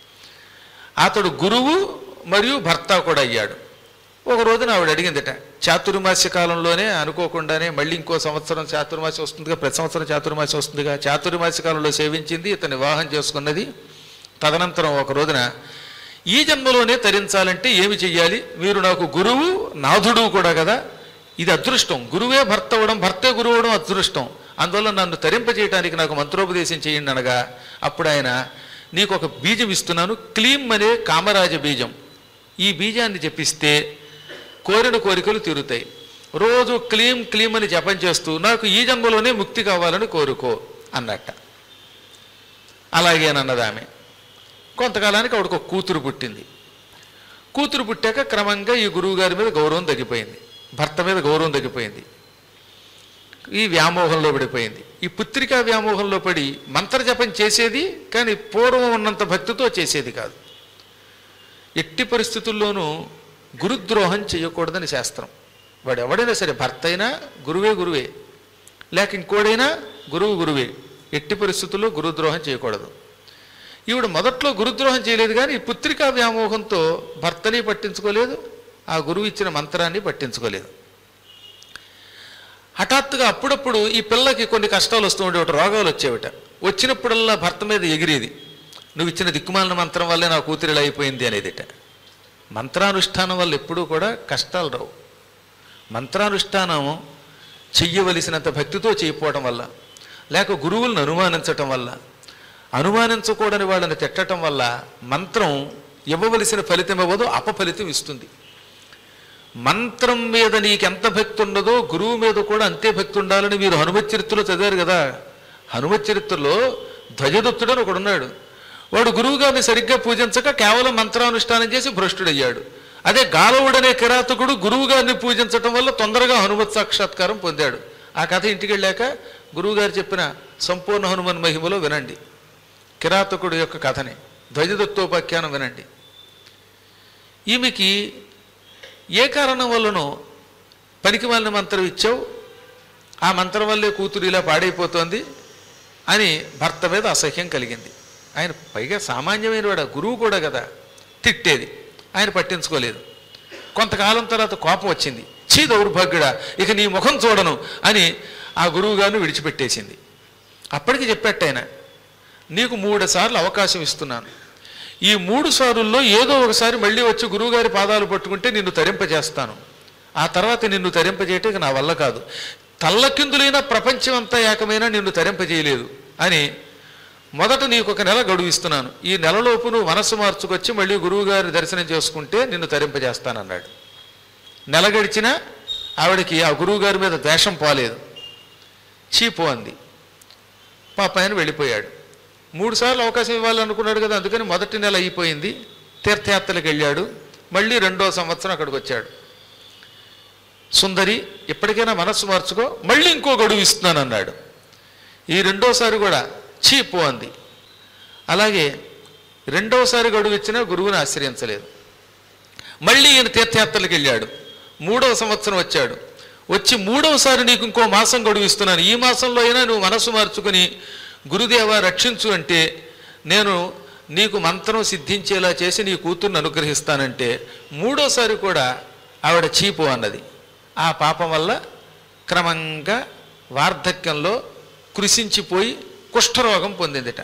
అతడు గురువు మరియు భర్త కూడా అయ్యాడు ఒక రోజున ఆవిడ అడిగిందట చాతుర్మాస్య కాలంలోనే అనుకోకుండానే మళ్ళీ ఇంకో సంవత్సరం చాతుర్మాస్యం వస్తుందిగా ప్రతి సంవత్సరం చాతుర్మాస్యం వస్తుందిగా చాతుర్మాస్య కాలంలో సేవించింది ఇతని వివాహం చేసుకున్నది తదనంతరం ఒక రోజున ఈ జన్మలోనే తరించాలంటే ఏమి చెయ్యాలి మీరు నాకు గురువు నాథుడు కూడా కదా ఇది అదృష్టం గురువే భర్త అవ్వడం భర్తే గురువు అవడం అదృష్టం అందువల్ల నన్ను తరింపజేయడానికి నాకు మంత్రోపదేశం చేయండి అనగా అప్పుడు ఆయన నీకు ఒక బీజం ఇస్తున్నాను క్లీం అనే కామరాజ బీజం ఈ బీజాన్ని జపిస్తే కోరిన కోరికలు తీరుతాయి రోజు క్లీం క్లీం అని జపం చేస్తూ నాకు ఈ జన్మలోనే ముక్తి కావాలని కోరుకో అన్నట్ట అలాగేనన్నది ఆమె కొంతకాలానికి ఆవిడకు ఒక కూతురు పుట్టింది కూతురు పుట్టాక క్రమంగా ఈ గురువు గారి మీద గౌరవం తగ్గిపోయింది భర్త మీద గౌరవం తగ్గిపోయింది ఈ వ్యామోహంలో పడిపోయింది ఈ పుత్రికా వ్యామోహంలో పడి మంత్రజపం చేసేది కానీ పూర్వం ఉన్నంత భక్తితో చేసేది కాదు ఎట్టి పరిస్థితుల్లోనూ గురుద్రోహం చేయకూడదని శాస్త్రం వాడు ఎవడైనా సరే భర్త అయినా గురువే గురువే లేక ఇంకోడైనా గురువు గురువే ఎట్టి పరిస్థితుల్లో గురుద్రోహం చేయకూడదు ఈవిడ మొదట్లో గురుద్రోహం చేయలేదు కానీ ఈ పుత్రికా వ్యామోహంతో భర్తని పట్టించుకోలేదు ఆ గురువు ఇచ్చిన మంత్రాన్ని పట్టించుకోలేదు హఠాత్తుగా అప్పుడప్పుడు ఈ పిల్లకి కొన్ని కష్టాలు వస్తూ ఉండేవి రోగాలు వచ్చేవిట వచ్చినప్పుడల్లా భర్త మీద ఎగిరేది నువ్వు ఇచ్చిన దిక్కుమాలిన మంత్రం వల్లే నా కూతురు ఇలా అయిపోయింది అనేదిట మంత్రానుష్ఠానం వల్ల ఎప్పుడూ కూడా కష్టాలు రావు మంత్రానుష్ఠానం చెయ్యవలసినంత భక్తితో చేయకపోవడం వల్ల లేక గురువులను అనుమానించటం వల్ల అనుమానించకూడని వాళ్ళని తిట్టడం వల్ల మంత్రం ఇవ్వవలసిన ఫలితం ఇవ్వదు అపఫలితం ఇస్తుంది మంత్రం మీద నీకెంత భక్తి ఉండదో గురువు మీద కూడా అంతే భక్తి ఉండాలని మీరు హనుమత్ చరిత్రలో చదివారు కదా హనుమత్ చరిత్రలో ధ్వజదత్తుడు అని ఒకడున్నాడు వాడు గురువు గారిని సరిగ్గా పూజించక కేవలం మంత్రానుష్ఠానం చేసి భ్రష్టుడయ్యాడు అదే గాలవుడనే కిరాతకుడు గురువు గారిని పూజించటం వల్ల తొందరగా హనుమత్ సాక్షాత్కారం పొందాడు ఆ కథ ఇంటికి వెళ్ళాక గురువుగారు చెప్పిన సంపూర్ణ హనుమన్ మహిమలో వినండి కిరాతకుడు యొక్క కథని ధ్వజదత్తోపాఖ్యానం వినండి ఈమెకి ఏ కారణం వల్లనో పనికి మాలిన మంత్రం ఇచ్చావు ఆ మంత్రం వల్లే కూతురు ఇలా పాడైపోతోంది అని భర్త మీద అసహ్యం కలిగింది ఆయన పైగా సామాన్యమైన వాడు గురువు కూడా కదా తిట్టేది ఆయన పట్టించుకోలేదు కొంతకాలం తర్వాత కోపం వచ్చింది చీ దౌర్భాగ్యుడా ఇక నీ ముఖం చూడను అని ఆ గురువు గారిని విడిచిపెట్టేసింది అప్పటికి చెప్పాట ఆయన నీకు మూడు సార్లు అవకాశం ఇస్తున్నాను ఈ మూడు సార్లుల్లో ఏదో ఒకసారి మళ్ళీ వచ్చి గురువుగారి పాదాలు పట్టుకుంటే నిన్ను తరింపజేస్తాను ఆ తర్వాత నిన్ను తరింపజేయటం ఇక నా వల్ల కాదు తల్లకిందులైన ప్రపంచం అంతా ఏకమైనా నిన్ను తరింపజేయలేదు అని మొదట నీకు ఒక నెల గడువు ఇస్తున్నాను ఈ నెలలోపు నువ్వు మనస్సు మార్చుకొచ్చి మళ్ళీ గురువుగారి దర్శనం చేసుకుంటే నిన్ను తరింపజేస్తానన్నాడు నెల గడిచినా ఆవిడకి ఆ గురువుగారి మీద ద్వేషం పోలేదు చీపు అంది పాప ఆయన వెళ్ళిపోయాడు మూడు సార్లు అవకాశం ఇవ్వాలనుకున్నాడు కదా అందుకని మొదటి నెల అయిపోయింది తీర్థయాత్రలకు వెళ్ళాడు మళ్ళీ రెండో సంవత్సరం అక్కడికి వచ్చాడు సుందరి ఎప్పటికైనా మనస్సు మార్చుకో మళ్ళీ ఇంకో గడువు ఇస్తున్నాను అన్నాడు ఈ రెండోసారి కూడా చీపు అంది అలాగే రెండోసారి గడువు ఇచ్చినా గురువుని ఆశ్రయించలేదు మళ్ళీ ఈయన తీర్థయాత్రలకు వెళ్ళాడు మూడవ సంవత్సరం వచ్చాడు వచ్చి మూడవసారి నీకు ఇంకో మాసం గడువు ఇస్తున్నాను ఈ మాసంలో అయినా నువ్వు మనసు మార్చుకుని గురుదేవ రక్షించు అంటే నేను నీకు మంత్రం సిద్ధించేలా చేసి నీ కూతుర్ని అనుగ్రహిస్తానంటే మూడోసారి కూడా ఆవిడ చీపు అన్నది ఆ పాపం వల్ల క్రమంగా వార్ధక్యంలో కృషించిపోయి కుష్ఠరోగం పొందిందిట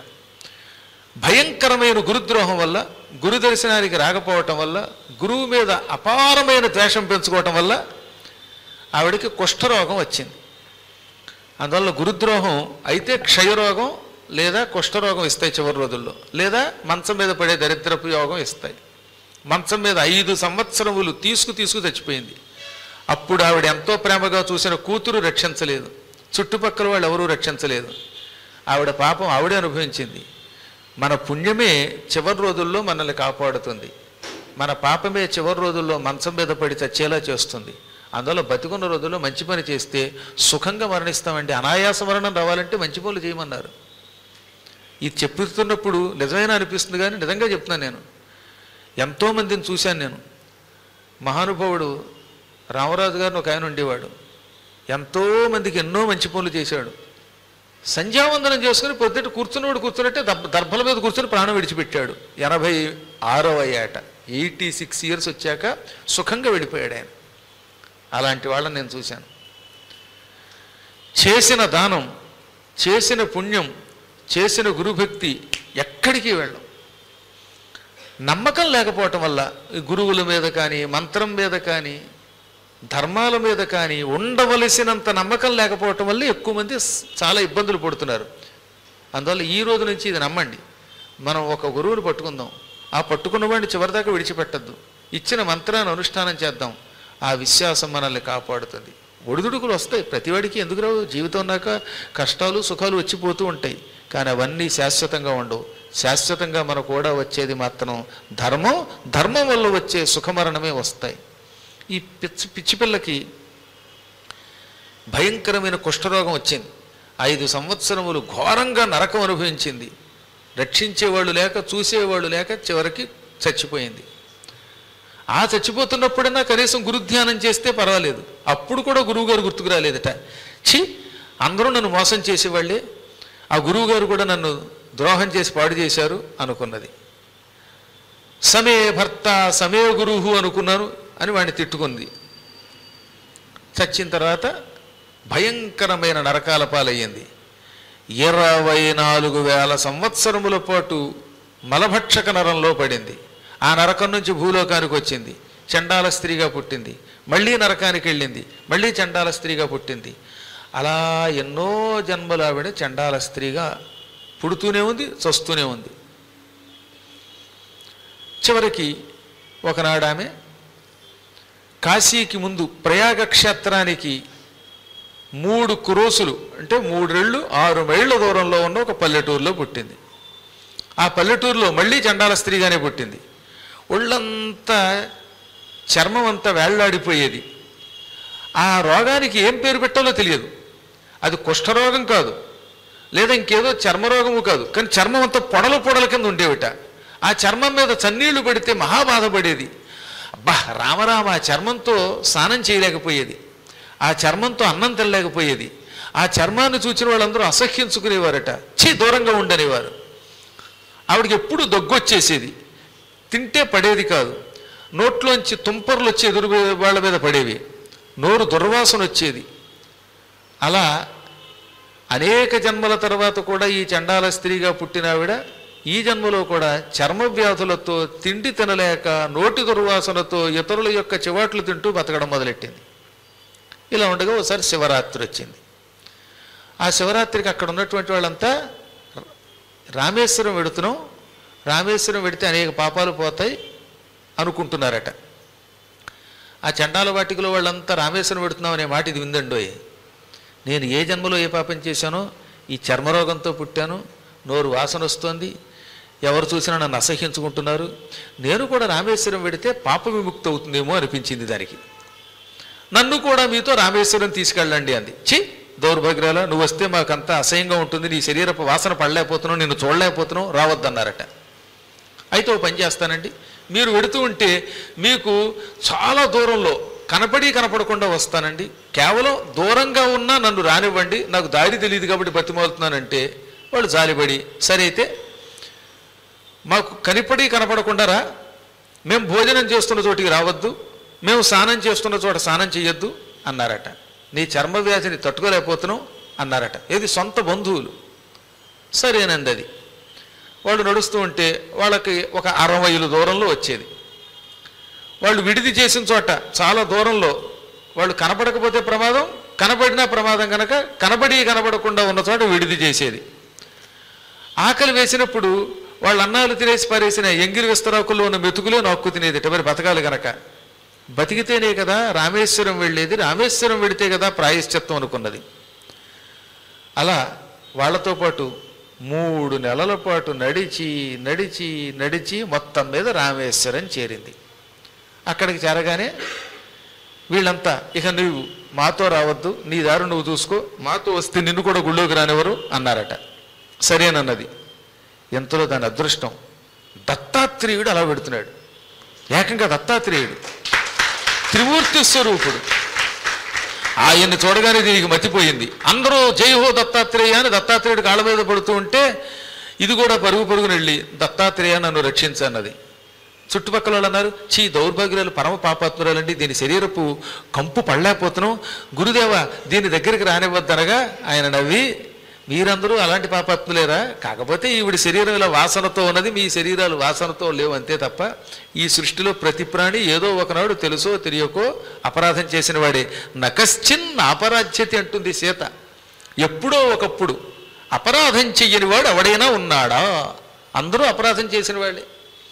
భయంకరమైన గురుద్రోహం వల్ల గురు దర్శనానికి రాకపోవటం వల్ల గురువు మీద అపారమైన ద్వేషం పెంచుకోవటం వల్ల ఆవిడకి కుష్ఠరోగం వచ్చింది అందువల్ల గురుద్రోహం అయితే క్షయరోగం లేదా కుష్ఠరోగం ఇస్తాయి చివరి రోజుల్లో లేదా మంచం మీద పడే దరిద్రపు యోగం ఇస్తాయి మంచం మీద ఐదు సంవత్సరములు తీసుకు తీసుకు చచ్చిపోయింది అప్పుడు ఆవిడ ఎంతో ప్రేమగా చూసిన కూతురు రక్షించలేదు చుట్టుపక్కల వాళ్ళు ఎవరూ రక్షించలేదు ఆవిడ పాపం ఆవిడే అనుభవించింది మన పుణ్యమే చివరి రోజుల్లో మనల్ని కాపాడుతుంది మన పాపమే చివరి రోజుల్లో మంచం మీద పడి చచ్చేలా చేస్తుంది అందువల్ల బతికున్న రోజుల్లో మంచి పని చేస్తే సుఖంగా మరణిస్తామండి అనాయాస మరణం రావాలంటే మంచి పనులు చేయమన్నారు ఇది చెప్తున్నప్పుడు నిజమైన అనిపిస్తుంది కానీ నిజంగా చెప్తున్నాను నేను ఎంతోమందిని చూశాను నేను మహానుభావుడు రామరాజు గారిని ఒక ఆయన ఉండేవాడు ఎంతోమందికి ఎన్నో మంచి పనులు చేశాడు సంధ్యావందనం చేసుకుని పొద్దుట కూర్చున్నవాడు కూర్చున్నట్టే దర్భ దర్భల మీద కూర్చొని ప్రాణం విడిచిపెట్టాడు ఎనభై ఆరవ ఏట ఎయిటీ సిక్స్ ఇయర్స్ వచ్చాక సుఖంగా వెళ్ళిపోయాడు ఆయన అలాంటి వాళ్ళని నేను చూశాను చేసిన దానం చేసిన పుణ్యం చేసిన గురుభక్తి ఎక్కడికి వెళ్ళం నమ్మకం లేకపోవటం వల్ల ఈ గురువుల మీద కానీ మంత్రం మీద కానీ ధర్మాల మీద కానీ ఉండవలసినంత నమ్మకం లేకపోవటం వల్ల ఎక్కువ మంది స్- చాలా ఇబ్బందులు పడుతున్నారు అందువల్ల ఈ రోజు నుంచి ఇది నమ్మండి మనం ఒక గురువుని పట్టుకుందాం ఆ పట్టుకున్న వాడిని చివరిదాకా విడిచిపెట్టద్దు ఇచ్చిన మంత్రాన్ని అనుష్ఠానం చేద్దాం ఆ విశ్వాసం మనల్ని కాపాడుతుంది ఒడిదుడుకులు వస్తాయి ప్రతివాడికి ఎందుకు రావు జీవితం ఉన్నాక కష్టాలు సుఖాలు వచ్చిపోతూ ఉంటాయి కానీ అవన్నీ శాశ్వతంగా ఉండవు శాశ్వతంగా మనకు కూడా వచ్చేది మాత్రం ధర్మం ధర్మం వల్ల వచ్చే సుఖమరణమే వస్తాయి ఈ పిచ్చి పిచ్చి పిల్లకి భయంకరమైన కుష్ఠరోగం వచ్చింది ఐదు సంవత్సరములు ఘోరంగా నరకం అనుభవించింది రక్షించేవాళ్ళు లేక చూసేవాళ్ళు లేక చివరికి చచ్చిపోయింది ఆ చచ్చిపోతున్నప్పుడైనా కనీసం గురుధ్యానం చేస్తే పర్వాలేదు అప్పుడు కూడా గురువుగారు గుర్తుకు రాలేదట ఛీ అందరూ నన్ను మోసం చేసేవాళ్ళే ఆ గురువుగారు కూడా నన్ను ద్రోహం చేసి పాడు చేశారు అనుకున్నది సమే భర్త సమే గురువు అనుకున్నాను అని వాడిని తిట్టుకుంది చచ్చిన తర్వాత భయంకరమైన నరకాల పాలయ్యింది ఇరవై నాలుగు వేల సంవత్సరముల పాటు మలభక్షక నరంలో పడింది ఆ నరకం నుంచి భూలోకానికి వచ్చింది చండాల స్త్రీగా పుట్టింది మళ్ళీ నరకానికి వెళ్ళింది మళ్ళీ చండాల స్త్రీగా పుట్టింది అలా ఎన్నో జన్మలు ఆవిడ చండాల స్త్రీగా పుడుతూనే ఉంది చస్తూనే ఉంది చివరికి ఒకనాడు ఆమె కాశీకి ముందు ప్రయాగ క్షేత్రానికి మూడు క్రోసులు అంటే మూడేళ్ళు ఆరు మైళ్ళ దూరంలో ఉన్న ఒక పల్లెటూరులో పుట్టింది ఆ పల్లెటూరులో మళ్ళీ చండాల స్త్రీగానే పుట్టింది ఒళ్ళంతా చర్మం అంతా వేళ్లాడిపోయేది ఆ రోగానికి ఏం పేరు పెట్టాలో తెలియదు అది కుష్ఠరోగం కాదు లేదా ఇంకేదో చర్మరోగము కాదు కానీ చర్మం అంతా పొడల పొడల కింద ఉండేవిట ఆ చర్మం మీద చన్నీళ్లు పడితే మహాబాధపడేది అబ్బా రామరామ ఆ చర్మంతో స్నానం చేయలేకపోయేది ఆ చర్మంతో అన్నం తినలేకపోయేది ఆ చర్మాన్ని చూచిన వాళ్ళందరూ అసహ్యించుకునేవారట చీ దూరంగా ఉండనేవారు ఆవిడకి ఎప్పుడు దగ్గొచ్చేసేది తింటే పడేది కాదు నోట్లోంచి తుంపర్లు వచ్చి ఎదురు వాళ్ళ మీద పడేవి నోరు దుర్వాసన వచ్చేది అలా అనేక జన్మల తర్వాత కూడా ఈ చండాల స్త్రీగా పుట్టిన ఆవిడ ఈ జన్మలో కూడా చర్మ వ్యాధులతో తిండి తినలేక నోటి దుర్వాసనతో ఇతరుల యొక్క చివాట్లు తింటూ బతకడం మొదలెట్టింది ఇలా ఉండగా ఒకసారి శివరాత్రి వచ్చింది ఆ శివరాత్రికి అక్కడ ఉన్నటువంటి వాళ్ళంతా రామేశ్వరం వెడుతున్నాం రామేశ్వరం వెడితే అనేక పాపాలు పోతాయి అనుకుంటున్నారట ఆ చండాల వాటికలో వాళ్ళంతా రామేశ్వరం పెడుతున్నాం అనే మాట ఇది విందండోయ్ నేను ఏ జన్మలో ఏ పాపం చేశానో ఈ చర్మరోగంతో పుట్టాను నోరు వాసన వస్తోంది ఎవరు చూసినా నన్ను అసహ్యించుకుంటున్నారు నేను కూడా రామేశ్వరం వెడితే పాప విముక్తి అవుతుందేమో అనిపించింది దానికి నన్ను కూడా మీతో రామేశ్వరం తీసుకెళ్ళండి అంది చి దౌర్భాగ్యాల నువ్వు వస్తే మాకంతా అసహ్యంగా ఉంటుంది నీ శరీరపు వాసన పడలేకపోతున్నావు నిన్ను చూడలేకపోతున్నావు రావద్దన్నారట అయితే ఓ పని చేస్తానండి మీరు వెడుతూ ఉంటే మీకు చాలా దూరంలో కనపడి కనపడకుండా వస్తానండి కేవలం దూరంగా ఉన్నా నన్ను రానివ్వండి నాకు దారి తెలియదు కాబట్టి బతిమాలుతున్నానంటే వాళ్ళు జాలిపడి సరే అయితే మాకు కనిపడి కనపడకుండా రా మేము భోజనం చేస్తున్న చోటికి రావద్దు మేము స్నానం చేస్తున్న చోట స్నానం చేయొద్దు అన్నారట నీ చర్మ వ్యాధిని తట్టుకోలేకపోతున్నావు అన్నారట ఏది సొంత బంధువులు సరేనంది అది వాళ్ళు నడుస్తూ ఉంటే వాళ్ళకి ఒక అరవై మైలు దూరంలో వచ్చేది వాళ్ళు విడిది చేసిన చోట చాలా దూరంలో వాళ్ళు కనపడకపోతే ప్రమాదం కనపడినా ప్రమాదం కనుక కనబడి కనపడకుండా ఉన్న చోట విడిది చేసేది ఆకలి వేసినప్పుడు వాళ్ళు అన్నాలు తినేసి పారేసిన ఎంగిలి విస్తరాకుల్లో ఉన్న మెతుకులే నొక్కు తినేది మరి బతకాలి గనక బతికితేనే కదా రామేశ్వరం వెళ్ళేది రామేశ్వరం వెడితే కదా ప్రాయశ్చిత్తం అనుకున్నది అలా వాళ్ళతో పాటు మూడు నెలల పాటు నడిచి నడిచి నడిచి మొత్తం మీద రామేశ్వరం చేరింది అక్కడికి చేరగానే వీళ్ళంతా ఇక నువ్వు మాతో రావద్దు నీ దారి నువ్వు చూసుకో మాతో వస్తే నిన్ను కూడా గుళ్ళోకి రానివ్వరు అన్నారట సరేనన్నది ఎంతలో దాని అదృష్టం దత్తాత్రేయుడు అలా పెడుతున్నాడు ఏకంగా దత్తాత్రేయుడు త్రిమూర్తి స్వరూపుడు ఆయన్ని చూడగానే దీనికి మతిపోయింది అందరూ జై హో దత్తాత్రేయ అని దత్తాత్రేయుడు కాళ్ళ మీద పడుతూ ఉంటే ఇది కూడా పరుగు పరుగున వెళ్ళి దత్తాత్రేయ నన్ను రక్షించన్నది చుట్టుపక్కల వాళ్ళు అన్నారు చీ దౌర్భాగ్యురాలు పరమ పాపాత్మురాలండి దీని శరీరపు కంపు పడలేకపోతున్నాం గురుదేవ దీని దగ్గరికి రానివ్వద్దనగా ఆయన నవ్వి మీరందరూ అలాంటి పాపాత్ములేరా కాకపోతే ఈవిడి శరీరం ఇలా వాసనతో ఉన్నది మీ శరీరాలు వాసనతో లేవు అంతే తప్ప ఈ సృష్టిలో ప్రతి ప్రాణి ఏదో ఒకనాడు తెలుసో తెలియకో అపరాధం చేసిన వాడే నకశ్చిన్ అపరాధ్యతి అంటుంది సీత ఎప్పుడో ఒకప్పుడు అపరాధం చెయ్యని వాడు ఎవడైనా ఉన్నాడా అందరూ అపరాధం చేసిన వాళ్ళే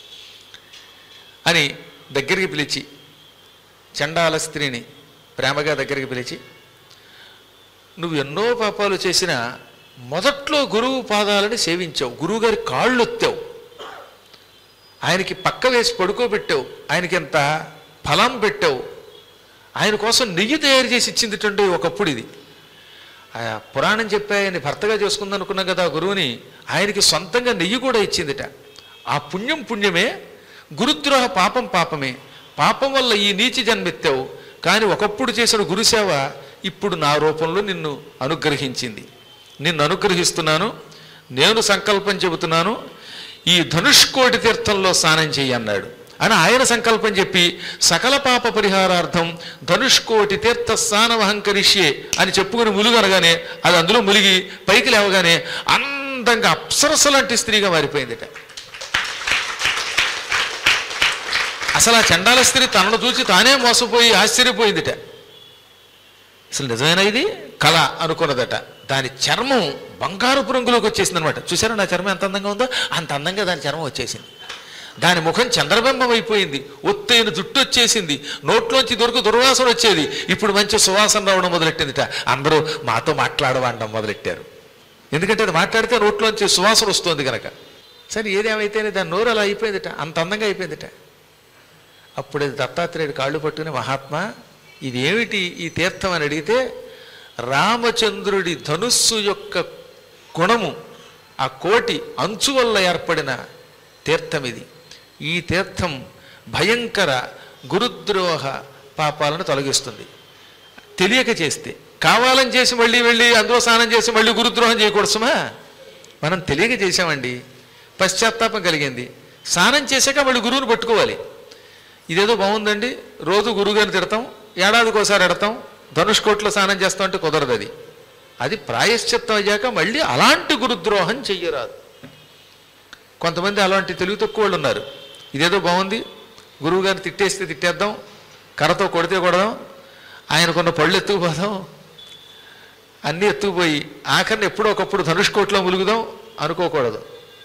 అని దగ్గరికి పిలిచి చండాల స్త్రీని ప్రేమగా దగ్గరికి పిలిచి నువ్వు ఎన్నో పాపాలు చేసినా మొదట్లో గురువు పాదాలని సేవించావు గురువుగారి కాళ్ళు ఎత్తావు ఆయనకి పక్క వేసి పడుకోబెట్టావు ఆయనకి ఎంత ఫలం పెట్టావు ఆయన కోసం నెయ్యి తయారు చేసి ఇచ్చిందిటండి ఒకప్పుడు ఇది ఆ పురాణం చెప్పి ఆయన భర్తగా చేసుకుంది అనుకున్నాం కదా ఆ గురువుని ఆయనకి సొంతంగా నెయ్యి కూడా ఇచ్చిందిట ఆ పుణ్యం పుణ్యమే గురుద్రోహ పాపం పాపమే పాపం వల్ల ఈ నీచి జన్మెత్తావు కానీ ఒకప్పుడు చేసిన గురుసేవ ఇప్పుడు నా రూపంలో నిన్ను అనుగ్రహించింది నిన్ను అనుగ్రహిస్తున్నాను నేను సంకల్పం చెబుతున్నాను ఈ ధనుష్కోటి తీర్థంలో స్నానం చెయ్యి అన్నాడు అని ఆయన సంకల్పం చెప్పి సకల పాప పరిహారార్థం ధనుష్కోటి తీర్థ స్నానం అహంకరిష్యే అని చెప్పుకుని ములుగనగానే అది అందులో ములిగి పైకి లేవగానే అందంగా అప్సరస లాంటి స్త్రీగా మారిపోయిందిట అసలు ఆ చండాల స్త్రీ తనను చూసి తానే మోసపోయి ఆశ్చర్యపోయిందిట అసలు నిజమేనా ఇది కళ అనుకున్నదట దాని చర్మం బంగారపు రంగులోకి వచ్చేసింది అనమాట చూసారా నా చర్మం ఎంత అందంగా ఉందో అంత అందంగా దాని చర్మం వచ్చేసింది దాని ముఖం చంద్రబింబం అయిపోయింది ఒత్తైన జుట్టు వచ్చేసింది నోట్లోంచి దొరకు దుర్వాసన వచ్చేది ఇప్పుడు మంచి సువాసన రావడం మొదలెట్టిందిట అందరూ మాతో మాట్లాడవాడడం మొదలెట్టారు ఎందుకంటే అది మాట్లాడితే నోట్లోంచి సువాసన వస్తుంది కనుక సరే ఏదేమైతేనే దాని నోరు అలా అయిపోయిందిట అంత అందంగా అయిపోయిందిట అప్పుడు అది దత్తాత్రేయుడు కాళ్ళు పట్టుకుని మహాత్మా ఇదేమిటి ఈ తీర్థం అని అడిగితే రామచంద్రుడి ధనుస్సు యొక్క గుణము ఆ కోటి అంచు వల్ల ఏర్పడిన తీర్థం ఇది ఈ తీర్థం భయంకర గురుద్రోహ పాపాలను తొలగిస్తుంది తెలియక చేస్తే కావాలని చేసి మళ్ళీ వెళ్ళి అందులో స్నానం చేసి మళ్ళీ గురుద్రోహం చేయకూడదు సుమా మనం తెలియక చేసామండి పశ్చాత్తాపం కలిగింది స్నానం చేశాక మళ్ళీ గురువుని పట్టుకోవాలి ఇదేదో బాగుందండి రోజు గురువుగారిని తిడతాం ఏడాదికి ఒకసారి ఎడతాం ధనుష్కోట్లో స్నానం చేస్తాం అంటే కుదరదు అది అది ప్రాయశ్చిత్తం అయ్యాక మళ్ళీ అలాంటి గురుద్రోహం చెయ్యరాదు కొంతమంది అలాంటి తెలివి తక్కువ వాళ్ళు ఉన్నారు ఇదేదో బాగుంది గురువుగారిని తిట్టేస్తే తిట్టేద్దాం కర్రతో కొడితే కొడదాం ఆయనకున్న పళ్ళు ఎత్తుకుపోదాం అన్నీ ఎత్తుకుపోయి ఆఖరిని ఎప్పుడో ఒకప్పుడు ధనుష్కోట్లో ములుగుదాం అనుకోకూడదు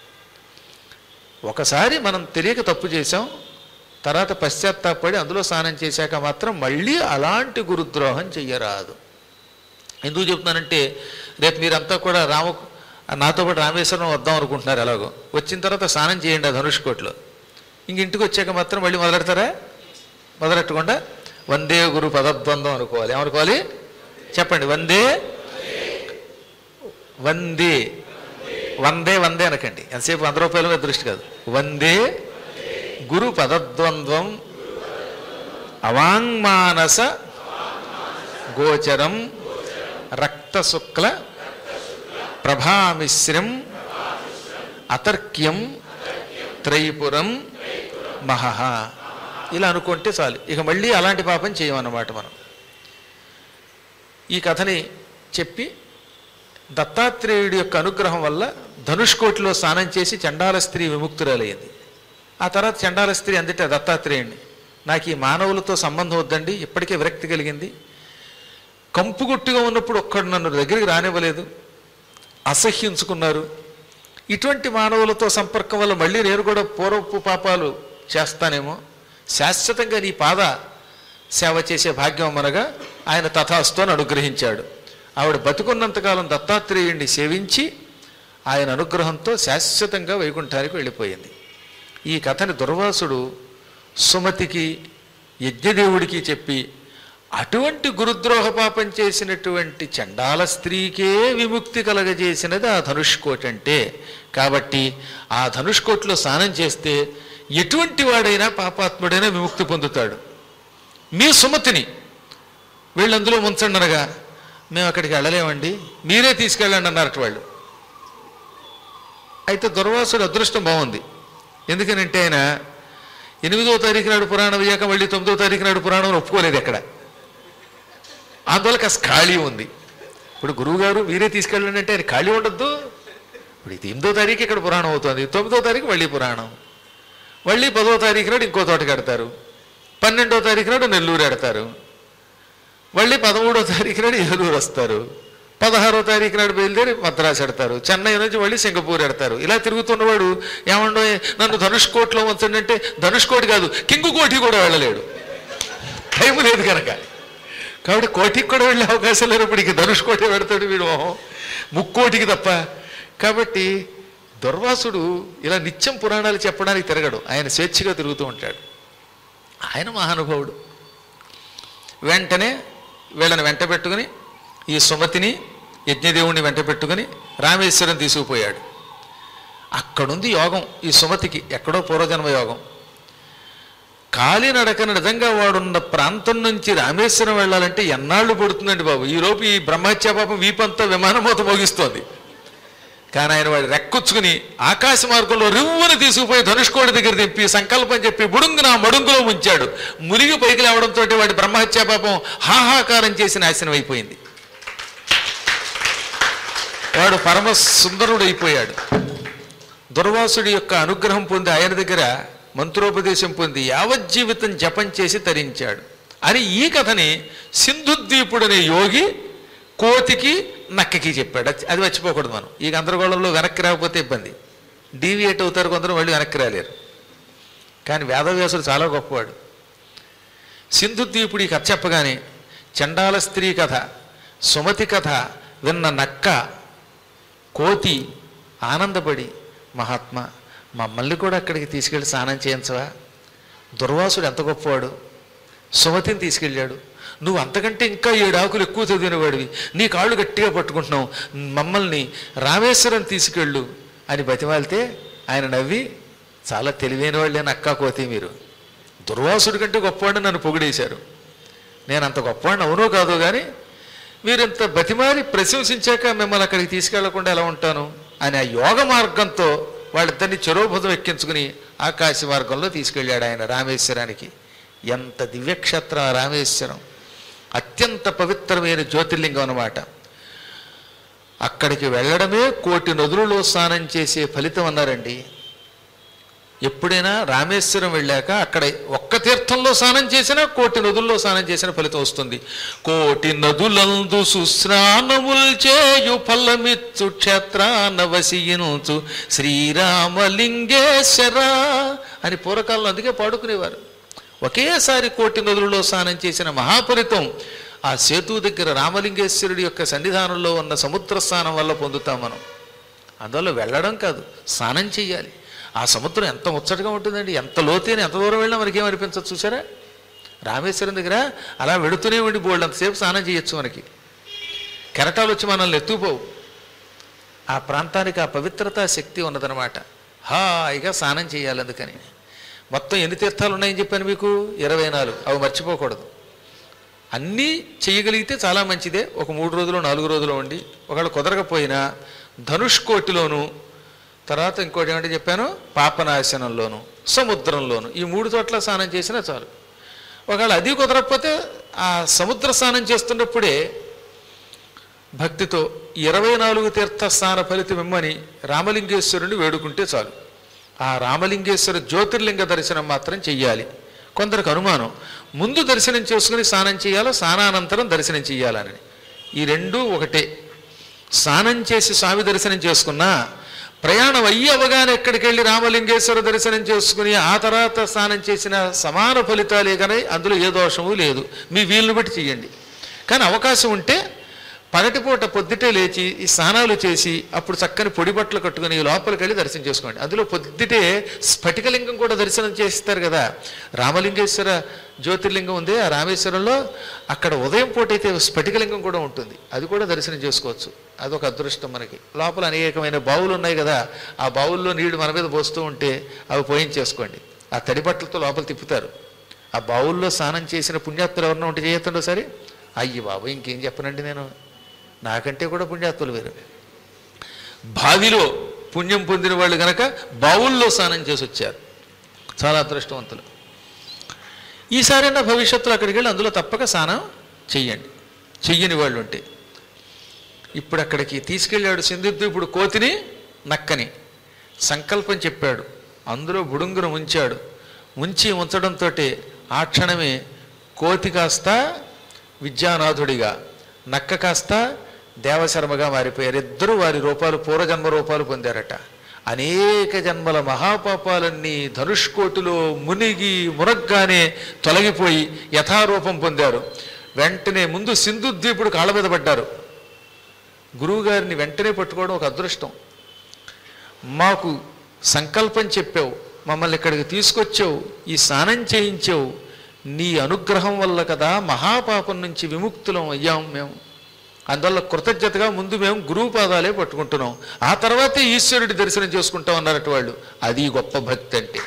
ఒకసారి మనం తెలియక తప్పు చేసాం తర్వాత పశ్చాత్తాపడి అందులో స్నానం చేశాక మాత్రం మళ్ళీ అలాంటి గురుద్రోహం చెయ్యరాదు ఎందుకు చెప్తున్నానంటే రేపు మీరంతా కూడా రామ నాతో పాటు రామేశ్వరం వద్దాం అనుకుంటున్నారు ఎలాగో వచ్చిన తర్వాత స్నానం చేయండి ఆ ధనుష్కోట్లో ఇంక ఇంటికి వచ్చాక మాత్రం మళ్ళీ మొదలెడతారా మొదలెట్టకుండా వందే గురు పదద్వందం అనుకోవాలి ఏమనుకోవాలి చెప్పండి వందే వందే వందే వందే అనకండి ఎంతసేపు వంద రూపాయల మీద దృష్టి కాదు వందే గురు పదద్వంద్వం అవాంగ్మానస గోచరం రక్తశుక్ల ప్రభామిశ్రం అతర్క్యం త్రైపురం మహహ ఇలా అనుకుంటే చాలు ఇక మళ్ళీ అలాంటి పాపం చేయమన్నమాట మనం ఈ కథని చెప్పి దత్తాత్రేయుడి యొక్క అనుగ్రహం వల్ల ధనుష్కోటిలో స్నానం చేసి చండాల స్త్రీ విముక్తురాలయ్యింది ఆ తర్వాత చండాల స్త్రీ అందుటే దత్తాత్రేయుడిని నాకు ఈ మానవులతో సంబంధం వద్దండి ఇప్పటికే విరక్తి కలిగింది కంపుగొట్టుగా ఉన్నప్పుడు ఒక్కడు నన్ను దగ్గరికి రానివ్వలేదు అసహ్యించుకున్నారు ఇటువంటి మానవులతో సంపర్కం వల్ల మళ్ళీ నేను కూడా పూర్వపు పాపాలు చేస్తానేమో శాశ్వతంగా నీ పాద సేవ చేసే భాగ్యం అనగా ఆయన తథాస్తు అని అనుగ్రహించాడు ఆవిడ బతుకున్నంతకాలం దత్తాత్రేయుణ్ణి సేవించి ఆయన అనుగ్రహంతో శాశ్వతంగా వైకుంఠానికి వెళ్ళిపోయింది ఈ కథని దుర్వాసుడు సుమతికి యజ్ఞదేవుడికి చెప్పి అటువంటి గురుద్రోహ పాపం చేసినటువంటి చండాల స్త్రీకే విముక్తి కలగజేసినది ఆ ధనుష్కోటి అంటే కాబట్టి ఆ ధనుష్కోటిలో స్నానం చేస్తే ఎటువంటి వాడైనా పాపాత్ముడైనా విముక్తి పొందుతాడు మీ సుమతిని వీళ్ళందులో ముంచండి అనగా మేము అక్కడికి వెళ్ళలేమండి మీరే తీసుకెళ్ళండి అన్నారట వాళ్ళు అయితే దుర్వాసుడు అదృష్టం బాగుంది ఎందుకనంటే ఆయన ఎనిమిదో తారీఖు నాడు పురాణం అయ్యాక మళ్ళీ తొమ్మిదో తారీఖు నాడు పురాణం ఒప్పుకోలేదు ఎక్కడ అందువల్ల కాస్త ఖాళీ ఉంది ఇప్పుడు గురువుగారు మీరే తీసుకెళ్ళండి అంటే ఆయన ఖాళీ ఉండొద్దు ఇప్పుడు ఇది ఎనిమిదో తారీఖు ఇక్కడ పురాణం అవుతుంది తొమ్మిదో తారీఖు మళ్ళీ పురాణం మళ్ళీ పదో తారీఖు నాడు ఇంకో తోట కడతారు పన్నెండో తారీఖు నాడు నెల్లూరు ఎడతారు మళ్ళీ పదమూడో తారీఖు నాడు ఏలూరు వస్తారు పదహారో తారీఖు నాడు బయలుదేరి మద్రాసు ఎడతారు చెన్నై నుంచి మళ్ళీ సింగపూర్ ఎడతారు ఇలా తిరుగుతున్నవాడు ఏమండో నన్ను ధనుష్కోట్లో ఉంచండి అంటే ధనుష్కోటి కాదు కింగు కోటి కూడా వెళ్ళలేడు టైం లేదు కనుక కాబట్టి కోటికి కూడా వెళ్ళే అవకాశం లేనప్పుడు ఇక ధనుష్కోటి పెడతాడు వీడు మొహం ముక్కోటికి తప్ప కాబట్టి దుర్వాసుడు ఇలా నిత్యం పురాణాలు చెప్పడానికి తిరగడు ఆయన స్వేచ్ఛగా తిరుగుతూ ఉంటాడు ఆయన మహానుభావుడు వెంటనే వీళ్ళని వెంట పెట్టుకుని ఈ సుమతిని యజ్ఞదేవుణ్ణి వెంట పెట్టుకుని రామేశ్వరం తీసుకుపోయాడు అక్కడుంది యోగం ఈ సుమతికి ఎక్కడో పూర్వజన్మ యోగం కాలినడకన నిజంగా వాడున్న ప్రాంతం నుంచి రామేశ్వరం వెళ్ళాలంటే ఎన్నాళ్ళు పడుతుందండి బాబు ఈలోపు ఈ బ్రహ్మహత్యా పాపం వీపంతా విమానమోత మోగిస్తోంది కానీ ఆయన వాడు రెక్కొచ్చుకుని ఆకాశ మార్గంలో రివ్వుని తీసుకుపోయి ధనుష్కోడి దగ్గర దింపి సంకల్పం చెప్పి బుడుంగు నా మడుంగులో ముంచాడు మునిగి పైకి లేవడంతో వాడి బ్రహ్మహత్యా పాపం హాహాకారం చేసి నాశనం అయిపోయింది వాడు పరమ సుందరుడు అయిపోయాడు దుర్వాసుడి యొక్క అనుగ్రహం పొంది ఆయన దగ్గర మంత్రోపదేశం పొంది యావజ్జీవితం జపం చేసి తరించాడు అని ఈ కథని సింధుద్వీపుడనే యోగి కోతికి నక్కకి చెప్పాడు అది- అది మర్చిపోకూడదు మనం ఈ గందరగోళంలో వెనక్కి రాకపోతే ఇబ్బంది డీవియేట్ అవుతారు కొందరు మళ్ళీ వెనక్కి రాలేరు కానీ వేదవ్యాసుడు చాలా గొప్పవాడు సింధుద్వీపుడి కథ చెప్పగానే చండాల స్త్రీ కథ సుమతి కథ విన్న నక్క కోతి ఆనందపడి మహాత్మా మమ్మల్ని కూడా అక్కడికి తీసుకెళ్ళి స్నానం చేయించవా దుర్వాసుడు ఎంత గొప్పవాడు సుమతిని తీసుకెళ్ళాడు నువ్వు అంతకంటే ఇంకా ఏడు ఆకులు ఎక్కువ చదివినవాడివి నీ కాళ్ళు గట్టిగా పట్టుకుంటున్నావు మమ్మల్ని రామేశ్వరం తీసుకెళ్ళు అని బతిమాలితే ఆయన నవ్వి చాలా తెలివైన వాళ్ళే నక్కా కోతి మీరు దుర్వాసుడి కంటే గొప్పవాడిని నన్ను పొగిడేశారు నేను అంత గొప్పవాడిని అవునో కాదో కానీ మీరింత బతిమారి ప్రశంసించాక మిమ్మల్ని అక్కడికి తీసుకెళ్లకుండా ఎలా ఉంటాను అని ఆ యోగ మార్గంతో వాళ్ళిద్దరిని చెరోభుజం ఎక్కించుకుని ఆకాశ మార్గంలో తీసుకెళ్ళాడు ఆయన రామేశ్వరానికి ఎంత దివ్యక్షేత్రం ఆ రామేశ్వరం అత్యంత పవిత్రమైన జ్యోతిర్లింగం అన్నమాట అక్కడికి వెళ్ళడమే కోటి నదులలో స్నానం చేసే ఫలితం అన్నారండి ఎప్పుడైనా రామేశ్వరం వెళ్ళాక అక్కడ ఒక్క తీర్థంలో స్నానం చేసినా కోటి నదుల్లో స్నానం చేసిన ఫలితం వస్తుంది కోటి నదులందు సుస్నానముల్ చేయు ఫలమిచ్చు క్షేత్రాన వసియించు శ్రీరామలింగేశ్వర అని పూర్వకాలంలో అందుకే పాడుకునేవారు ఒకేసారి కోటి నదులలో స్నానం చేసిన మహాఫలితం ఆ సేతు దగ్గర రామలింగేశ్వరుడి యొక్క సన్నిధానంలో ఉన్న సముద్ర స్నానం వల్ల పొందుతాం మనం అందువల్ల వెళ్ళడం కాదు స్నానం చెయ్యాలి ఆ సముద్రం ఎంత ముచ్చటగా ఉంటుందండి ఎంత లోతైన ఎంత దూరం వెళ్ళినా మనకి ఏమనిపించదు చూసారా రామేశ్వరం దగ్గర అలా వెడుతూనే ఉండి బోల్డ్ అంతసేపు స్నానం చేయొచ్చు మనకి కెరటాలు వచ్చి మనల్ని ఎత్తుకుపోవు ఆ ప్రాంతానికి ఆ పవిత్రత శక్తి ఉన్నదనమాట హాయిగా స్నానం చేయాలి అందుకని మొత్తం ఎన్ని తీర్థాలు ఉన్నాయని చెప్పాను మీకు ఇరవై నాలుగు అవి మర్చిపోకూడదు అన్నీ చేయగలిగితే చాలా మంచిదే ఒక మూడు రోజులు నాలుగు రోజులు ఉండి ఒకవేళ కుదరకపోయినా ధనుష్కోటిలోను తర్వాత ఇంకోటి ఏమంటే చెప్పాను పాపనాశనంలోను సముద్రంలోను ఈ మూడు చోట్ల స్నానం చేసినా చాలు ఒకవేళ అది కుదరకపోతే ఆ సముద్ర స్నానం చేస్తున్నప్పుడే భక్తితో ఇరవై నాలుగు తీర్థ స్నాన ఫలితం ఇమ్మని రామలింగేశ్వరుని వేడుకుంటే చాలు ఆ రామలింగేశ్వర జ్యోతిర్లింగ దర్శనం మాత్రం చెయ్యాలి కొందరికి అనుమానం ముందు దర్శనం చేసుకుని స్నానం చేయాలో స్నానానంతరం దర్శనం చేయాలని ఈ రెండు ఒకటే స్నానం చేసి స్వామి దర్శనం చేసుకున్నా ప్రయాణం అయ్యి అవగానే ఎక్కడికి వెళ్ళి రామలింగేశ్వర దర్శనం చేసుకుని ఆ తర్వాత స్నానం చేసిన సమాన ఫలితాలే కానీ అందులో ఏ దోషము లేదు మీ వీలుని బట్టి చేయండి కానీ అవకాశం ఉంటే పగటిపూట పొద్దుటే లేచి ఈ స్నానాలు చేసి అప్పుడు చక్కని పొడి బట్టలు కట్టుకుని లోపలికి వెళ్ళి దర్శనం చేసుకోండి అందులో పొద్దుటే స్ఫటికలింగం కూడా దర్శనం చేస్తారు కదా రామలింగేశ్వర జ్యోతిర్లింగం ఉంది ఆ రామేశ్వరంలో అక్కడ ఉదయం పూట అయితే స్ఫటికలింగం కూడా ఉంటుంది అది కూడా దర్శనం చేసుకోవచ్చు అదొక అదృష్టం మనకి లోపల అనేకమైన బావులు ఉన్నాయి కదా ఆ బావుల్లో నీళ్లు మన మీద పోస్తూ ఉంటే అవి పోయించేసుకోండి ఆ తడి బట్టలతో లోపల తిప్పుతారు ఆ బావుల్లో స్నానం చేసిన పుణ్యాత్తులు ఎవరన్నా ఉంటే చేయొద్దండి సరే అయ్యి బాబు ఇంకేం చెప్పనండి నేను నాకంటే కూడా పుణ్యాత్తులు వేరు బావిలో పుణ్యం పొందిన వాళ్ళు గనక బావుల్లో స్నానం చేసి వచ్చారు చాలా అదృష్టవంతులు ఈసారైనా భవిష్యత్తులో అక్కడికి వెళ్ళి అందులో తప్పక స్నానం చెయ్యండి చెయ్యని వాళ్ళు ఉంటే ఇప్పుడు అక్కడికి తీసుకెళ్ళాడు సింధుద్వీపుడు కోతిని నక్కని సంకల్పం చెప్పాడు అందులో బుడుంగును ఉంచాడు ఉంచి ఉంచడంతో ఆ క్షణమే కోతి కాస్త విద్యానాథుడిగా నక్క కాస్త దేవశర్మగా మారిపోయారు ఇద్దరు వారి రూపాలు పూర్వజన్మ రూపాలు పొందారట అనేక జన్మల మహాపాపాలన్నీ ధనుష్కోటిలో మునిగి మునగ్గానే తొలగిపోయి యథారూపం పొందారు వెంటనే ముందు సింధుద్వీపుడు కాళ్ళ మీద పడ్డారు గురువుగారిని వెంటనే పట్టుకోవడం ఒక అదృష్టం మాకు సంకల్పం చెప్పావు మమ్మల్ని ఇక్కడికి తీసుకొచ్చావు ఈ స్నానం చేయించావు నీ అనుగ్రహం వల్ల కదా మహాపాపం నుంచి విముక్తులం అయ్యాం మేము అందువల్ల కృతజ్ఞతగా ముందు మేము గురువు పాదాలే పట్టుకుంటున్నాం ఆ తర్వాతే ఈశ్వరుడి దర్శనం చేసుకుంటాం అన్నారట వాళ్ళు అది గొప్ప భక్తి అంటే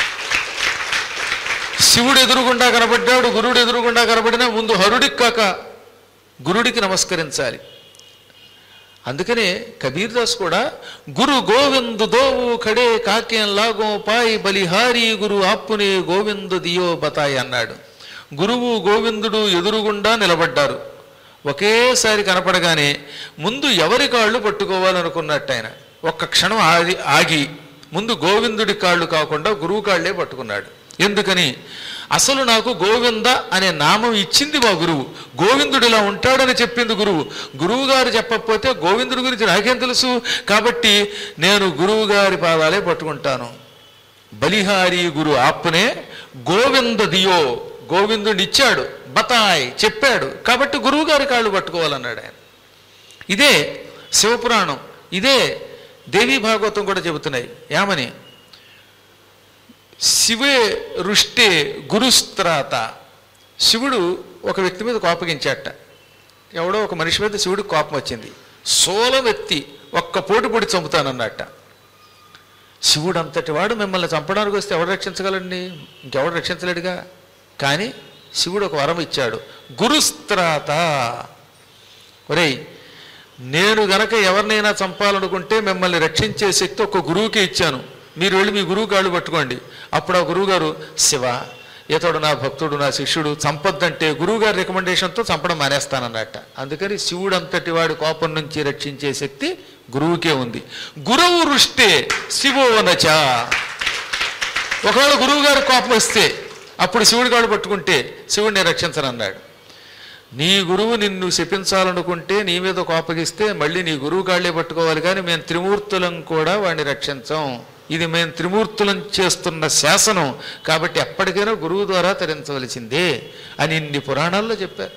శివుడు ఎదురుగుండా కనబడ్డాడు గురుడు ఎదురుగుండా కనబడినా ముందు హరుడికి కాక గురుడికి నమస్కరించాలి అందుకనే కబీర్ దాస్ కూడా గురు గోవిందు దోవు ఖడే కాకేం లాగో పాయి బలిహారి గురు ఆప్పునే గోవిందు దియో బతాయి అన్నాడు గురువు గోవిందుడు ఎదురుగుండా నిలబడ్డారు ఒకేసారి కనపడగానే ముందు ఎవరి కాళ్ళు పట్టుకోవాలనుకున్నట్టు ఆయన ఒక్క క్షణం ఆగి ఆగి ముందు గోవిందుడి కాళ్ళు కాకుండా గురువు కాళ్ళే పట్టుకున్నాడు ఎందుకని అసలు నాకు గోవింద అనే నామం ఇచ్చింది మా గురువు గోవిందుడు ఇలా ఉంటాడని చెప్పింది గురువు గురువు గారు చెప్పకపోతే గోవిందుడి గురించి నాకేం తెలుసు కాబట్టి నేను గురువు గారి పాదాలే పట్టుకుంటాను బలిహారి గురు ఆప్నే గోవింద దియో గోవిందుని ఇచ్చాడు బతాయ్ చెప్పాడు కాబట్టి గురువు గారి కాళ్ళు పట్టుకోవాలన్నాడు ఆయన ఇదే శివపురాణం ఇదే దేవీ భాగవతం కూడా చెబుతున్నాయి ఏమని శివే రుష్టే గురుస్త్రాత శివుడు ఒక వ్యక్తి మీద కోపగించాట ఎవడో ఒక మనిషి మీద శివుడికి కోపం వచ్చింది సోలం ఎత్తి ఒక్క పోటు పొడి చంపుతానన్నట్ట శివుడు అంతటి వాడు మిమ్మల్ని చంపడానికి వస్తే ఎవడు రక్షించగలండి ఇంకెవడు రక్షించలేడుగా కానీ శివుడు ఒక వరం ఇచ్చాడు గురుస్త్రాత ఒరేయ్ నేను గనక ఎవరినైనా చంపాలనుకుంటే మిమ్మల్ని రక్షించే శక్తి ఒక గురువుకి ఇచ్చాను మీరు వెళ్ళి మీ గురువు కాళ్ళు పట్టుకోండి అప్పుడు ఆ గురువు గారు శివ ఇతడు నా భక్తుడు నా శిష్యుడు చంపొద్దంటే గురువు గారి రికమెండేషన్తో చంపడం మానేస్తానన్నట్ట అందుకని శివుడు అంతటి వాడి కోపం నుంచి రక్షించే శక్తి గురువుకే ఉంది గురువు రుష్టే శివోనచ ఒకవేళ గురువు గారి కోపం వస్తే అప్పుడు శివుడి కాళ్ళు పట్టుకుంటే శివుడిని రక్షించనన్నాడు నీ గురువు నిన్ను శపించాలనుకుంటే నీ మీద కోపగిస్తే మళ్ళీ నీ గురువు కాళ్ళే పట్టుకోవాలి కానీ మేము త్రిమూర్తులం కూడా వాడిని రక్షించం ఇది మేము త్రిమూర్తులం చేస్తున్న శాసనం కాబట్టి ఎప్పటికైనా గురువు ద్వారా తరించవలసిందే అని ఇన్ని పురాణాల్లో చెప్పారు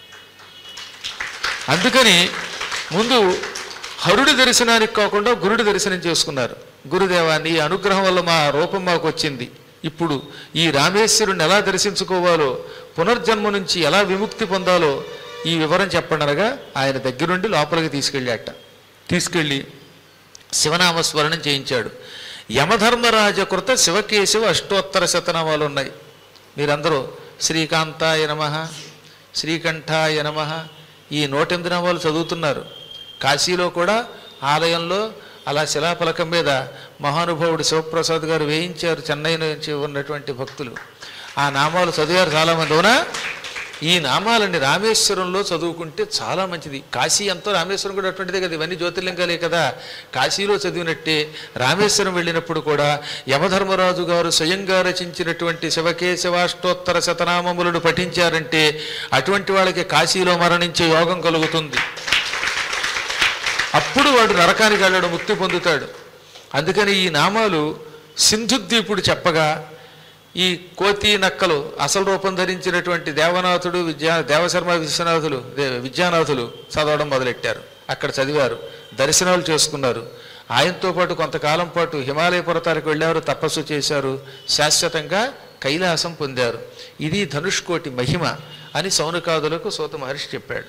అందుకని ముందు హరుడి దర్శనానికి కాకుండా గురుడి దర్శనం చేసుకున్నారు గురుదేవా నీ అనుగ్రహం వల్ల మా రూపం మాకు వచ్చింది ఇప్పుడు ఈ రామేశ్వరుని ఎలా దర్శించుకోవాలో పునర్జన్మ నుంచి ఎలా విముక్తి పొందాలో ఈ వివరం చెప్పండి అనగా ఆయన దగ్గరుండి లోపలికి తీసుకెళ్ళాట తీసుకెళ్ళి శివనామస్మరణం చేయించాడు యమధర్మరాజ కృత శివకేశవ అష్టోత్తర శతనామాలు ఉన్నాయి మీరందరూ శ్రీకాంతాయ నమ శ్రీకంఠాయ నమ ఈ నూటెనిమిది నామాలు చదువుతున్నారు కాశీలో కూడా ఆలయంలో అలా శిలాఫలకం మీద మహానుభావుడు శివప్రసాద్ గారు వేయించారు చెన్నై నుంచి ఉన్నటువంటి భక్తులు ఆ నామాలు చదివారు చాలామంది అవునా ఈ నామాలని రామేశ్వరంలో చదువుకుంటే చాలా మంచిది కాశీ ఎంతో రామేశ్వరం కూడా అటువంటిదే కదా ఇవన్నీ జ్యోతిర్లింగాలే కదా కాశీలో చదివినట్టే రామేశ్వరం వెళ్ళినప్పుడు కూడా యమధర్మరాజు గారు స్వయంగా రచించినటువంటి శివకేశవాష్టోత్తర శతనామములను పఠించారంటే అటువంటి వాళ్ళకి కాశీలో మరణించే యోగం కలుగుతుంది అప్పుడు వాడు నరకానికి వెళ్ళడం ముక్తి పొందుతాడు అందుకని ఈ నామాలు సింధుద్వీపుడు చెప్పగా ఈ కోతి నక్కలు అసలు రూపం ధరించినటువంటి దేవనాథుడు విద్యా దేవశర్మ విశ్వనాథులు దే- విద్యానాథులు చదవడం మొదలెట్టారు అక్కడ చదివారు దర్శనాలు చేసుకున్నారు ఆయనతో పాటు కొంతకాలం పాటు హిమాలయ పర్వతాలకు వెళ్ళారు తపస్సు చేశారు శాశ్వతంగా కైలాసం పొందారు ఇది ధనుష్కోటి మహిమ అని సౌనకాదులకు సూత మహర్షి చెప్పాడు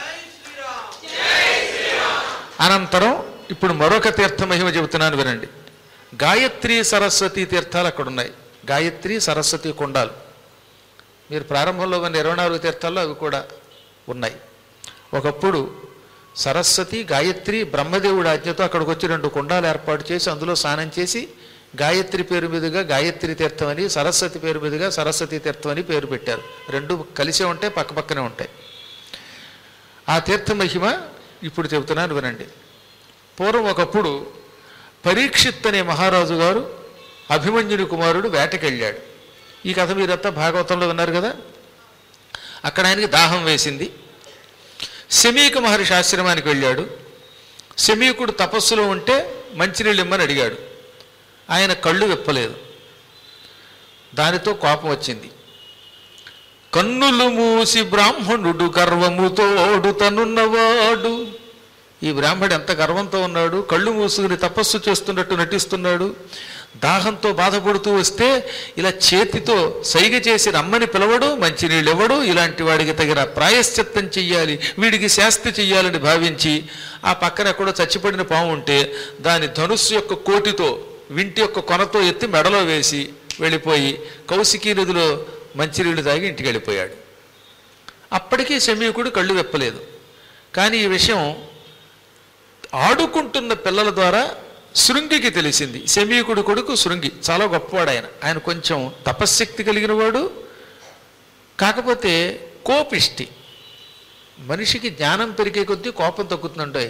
అనంతరం ఇప్పుడు మరొక తీర్థ మహిమ చెబుతున్నాను వినండి గాయత్రి సరస్వతి తీర్థాలు అక్కడ ఉన్నాయి గాయత్రి సరస్వతి కొండాలు మీరు ప్రారంభంలో ఉన్న ఇరవై నాలుగు తీర్థాల్లో అవి కూడా ఉన్నాయి ఒకప్పుడు సరస్వతి గాయత్రి బ్రహ్మదేవుడి ఆజ్ఞతో అక్కడికి వచ్చి రెండు కుండాలు ఏర్పాటు చేసి అందులో స్నానం చేసి గాయత్రి పేరు మీదుగా గాయత్రి తీర్థం అని సరస్వతి పేరు మీదుగా సరస్వతి తీర్థం అని పేరు పెట్టారు రెండు కలిసే ఉంటాయి పక్కపక్కనే ఉంటాయి ఆ తీర్థ మహిమ ఇప్పుడు చెబుతున్నాను వినండి పూర్వం ఒకప్పుడు పరీక్షిత్ అనే మహారాజు గారు అభిమన్యుని కుమారుడు వేటకెళ్ళాడు ఈ కథ మీరంతా భాగవతంలో విన్నారు కదా అక్కడ ఆయనకి దాహం వేసింది శమీక మహర్షి ఆశ్రమానికి వెళ్ళాడు శమీకుడు తపస్సులో ఉంటే మంచినీళ్ళు ఇమ్మని అడిగాడు ఆయన కళ్ళు విప్పలేదు దానితో కోపం వచ్చింది కన్నులు మూసి బ్రాహ్మణుడు గర్వముతోడు తనున్నవాడు ఈ బ్రాహ్మడు ఎంత గర్వంతో ఉన్నాడు కళ్ళు మూసుకుని తపస్సు చేస్తున్నట్టు నటిస్తున్నాడు దాహంతో బాధపడుతూ వస్తే ఇలా చేతితో సైగ చేసి రమ్మని పిలవడు మంచినీళ్ళు ఇవ్వడు ఇలాంటి వాడికి తగిన ప్రాయశ్చిత్తం చెయ్యాలి వీడికి శాస్తి చెయ్యాలని భావించి ఆ పక్కన ఎక్కడో చచ్చిపడిన పాము ఉంటే దాని ధనుస్సు యొక్క కోటితో వింటి యొక్క కొనతో ఎత్తి మెడలో వేసి వెళ్ళిపోయి కౌశికీ నదిలో మంచినీళ్ళు తాగి ఇంటికి వెళ్ళిపోయాడు అప్పటికీ శమీకుడు కళ్ళు వెప్పలేదు కానీ ఈ విషయం ఆడుకుంటున్న పిల్లల ద్వారా శృంగికి తెలిసింది శమీకుడు కొడుకు శృంగి చాలా గొప్పవాడు ఆయన ఆయన కొంచెం తపశ్శక్తి కలిగిన వాడు కాకపోతే కోపిష్టి మనిషికి జ్ఞానం పెరిగే కొద్దీ కోపం తగ్గుతుందంటే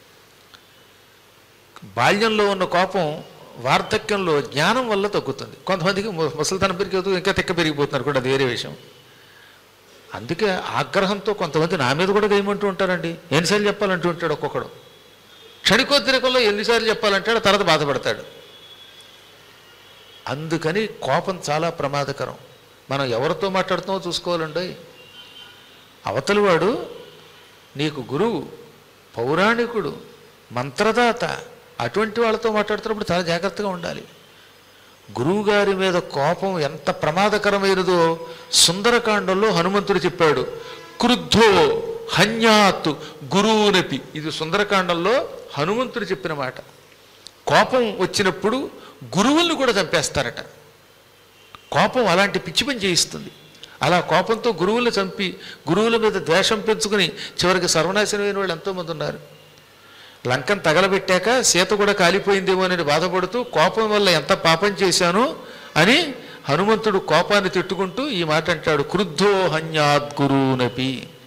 బాల్యంలో ఉన్న కోపం వార్ధక్యంలో జ్ఞానం వల్ల తగ్గుతుంది కొంతమందికి ము- ముసలితనం పెరిగిపోతుంది ఇంకా తిక్క పెరిగిపోతున్నారు కూడా అది వేరే విషయం అందుకే ఆగ్రహంతో కొంతమంది నా మీద కూడా వేయమంటూ ఉంటారండి ఎన్నిసార్లు చెప్పాలంటూ ఉంటాడు ఒక్కొక్కడు క్షణికోద్రేకంలో ఎన్నిసార్లు చెప్పాలంటాడు తర్వాత బాధపడతాడు అందుకని కోపం చాలా ప్రమాదకరం మనం ఎవరితో మాట్లాడుతామో చూసుకోవాలండి అవతలివాడు నీకు గురువు పౌరాణికుడు మంత్రదాత అటువంటి వాళ్ళతో మాట్లాడుతున్నప్పుడు చాలా జాగ్రత్తగా ఉండాలి గురువుగారి మీద కోపం ఎంత ప్రమాదకరమైనదో సుందరకాండంలో హనుమంతుడు చెప్పాడు క్రుద్ధో హన్యాత్ గురువునపి ఇది సుందరకాండంలో హనుమంతుడు చెప్పిన మాట కోపం వచ్చినప్పుడు గురువుల్ని కూడా చంపేస్తారట కోపం అలాంటి పిచ్చి పని చేయిస్తుంది అలా కోపంతో గురువులను చంపి గురువుల మీద ద్వేషం పెంచుకుని చివరికి సర్వనాశనమైన వాళ్ళు ఎంతోమంది ఉన్నారు లంకను తగలబెట్టాక సీత కూడా కాలిపోయిందేమో అని బాధపడుతూ కోపం వల్ల ఎంత పాపం చేశాను అని హనుమంతుడు కోపాన్ని తిట్టుకుంటూ ఈ మాట అంటాడు క్రుద్ధో హన్యాద్ గురువునపి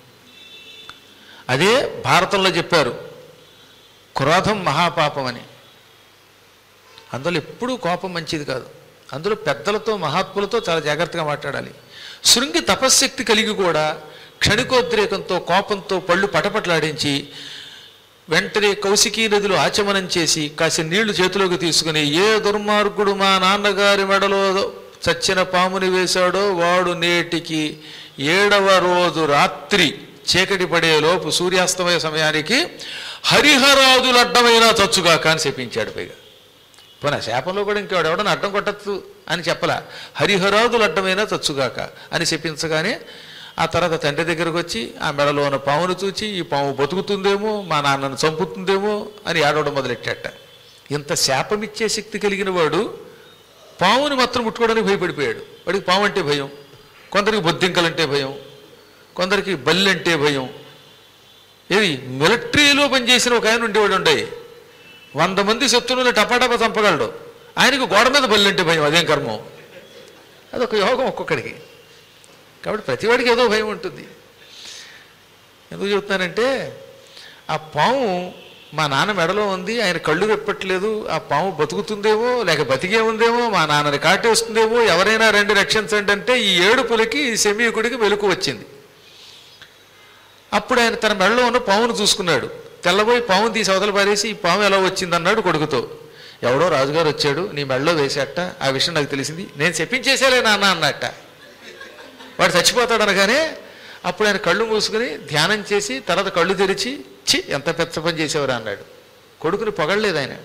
అదే భారతంలో చెప్పారు క్రోధం మహాపాపం అని అందులో ఎప్పుడూ కోపం మంచిది కాదు అందులో పెద్దలతో మహాత్ములతో చాలా జాగ్రత్తగా మాట్లాడాలి శృంగి తపశ్శక్తి కలిగి కూడా క్షణికోద్రేకంతో కోపంతో పళ్ళు పటపట్లాడించి వెంటనే కౌశికీ నదిలో ఆచమనం చేసి కాసి నీళ్లు చేతిలోకి తీసుకుని ఏ దుర్మార్గుడు మా నాన్నగారి మెడలో చచ్చిన పాముని వేశాడో వాడు నేటికి ఏడవ రోజు రాత్రి చీకటి పడేలోపు సూర్యాస్తమయ సమయానికి హరిహరాదులు అడ్డమైనా చచ్చుగాక అని చెప్పించాడు పైగా పోనా శాపంలో కూడా ఇంకెవడు ఎవడని అడ్డం కొట్టచ్చు అని చెప్పలా హరిహరాదులు అడ్డమైనా చచ్చుగాక అని చెప్పించగానే ఆ తర్వాత తండ్రి దగ్గరకు వచ్చి ఆ మెడలో ఉన్న పామును చూచి ఈ పాము బతుకుతుందేమో మా నాన్నను చంపుతుందేమో అని ఏడవడం మొదలెట్టాట ఇంత శాపమిచ్చే శక్తి కలిగిన వాడు పాముని మాత్రం ముట్టుకోవడానికి భయపడిపోయాడు వాడికి పాము అంటే భయం కొందరికి బొద్దింకలంటే భయం కొందరికి బల్లి అంటే భయం ఏది మిలిటరీలో పనిచేసిన ఒక ఆయన ఉండేవాడు ఉండే వంద మంది శత్రువులు టపాటపా చంపగలడు ఆయనకు గోడ మీద బల్లి అంటే భయం అదేం కర్మం అదొక యోగం ఒక్కొక్కడికి కాబట్టి ప్రతివాడికి ఏదో భయం ఉంటుంది ఎందుకు చెప్తానంటే ఆ పాము మా నాన్న మెడలో ఉంది ఆయన కళ్ళు రెప్పట్లేదు ఆ పాము బతుకుతుందేమో లేక బతికే ఉందేమో మా నాన్నని కాటేస్తుందేమో ఎవరైనా రండి రక్షించండి అంటే ఈ ఏడుపులకి ఈ శమీకుడికి వెలుకు వచ్చింది అప్పుడు ఆయన తన మెడలో ఉన్న పామును చూసుకున్నాడు తెల్లబోయి పామును తీసి అవతల పారేసి ఈ పాము ఎలా వచ్చింది అన్నాడు కొడుకుతో ఎవడో రాజుగారు వచ్చాడు నీ మెడలో వేసేట ఆ విషయం నాకు తెలిసింది నేను చెప్పించేసేలే నాన్న అన్నట్ట వాడు చచ్చిపోతాడు అనగానే అప్పుడు ఆయన కళ్ళు మూసుకుని ధ్యానం చేసి తర్వాత కళ్ళు తెరిచి చి ఎంత పెద్ద పని చేసేవారు అన్నాడు కొడుకుని పొగడలేదు ఆయన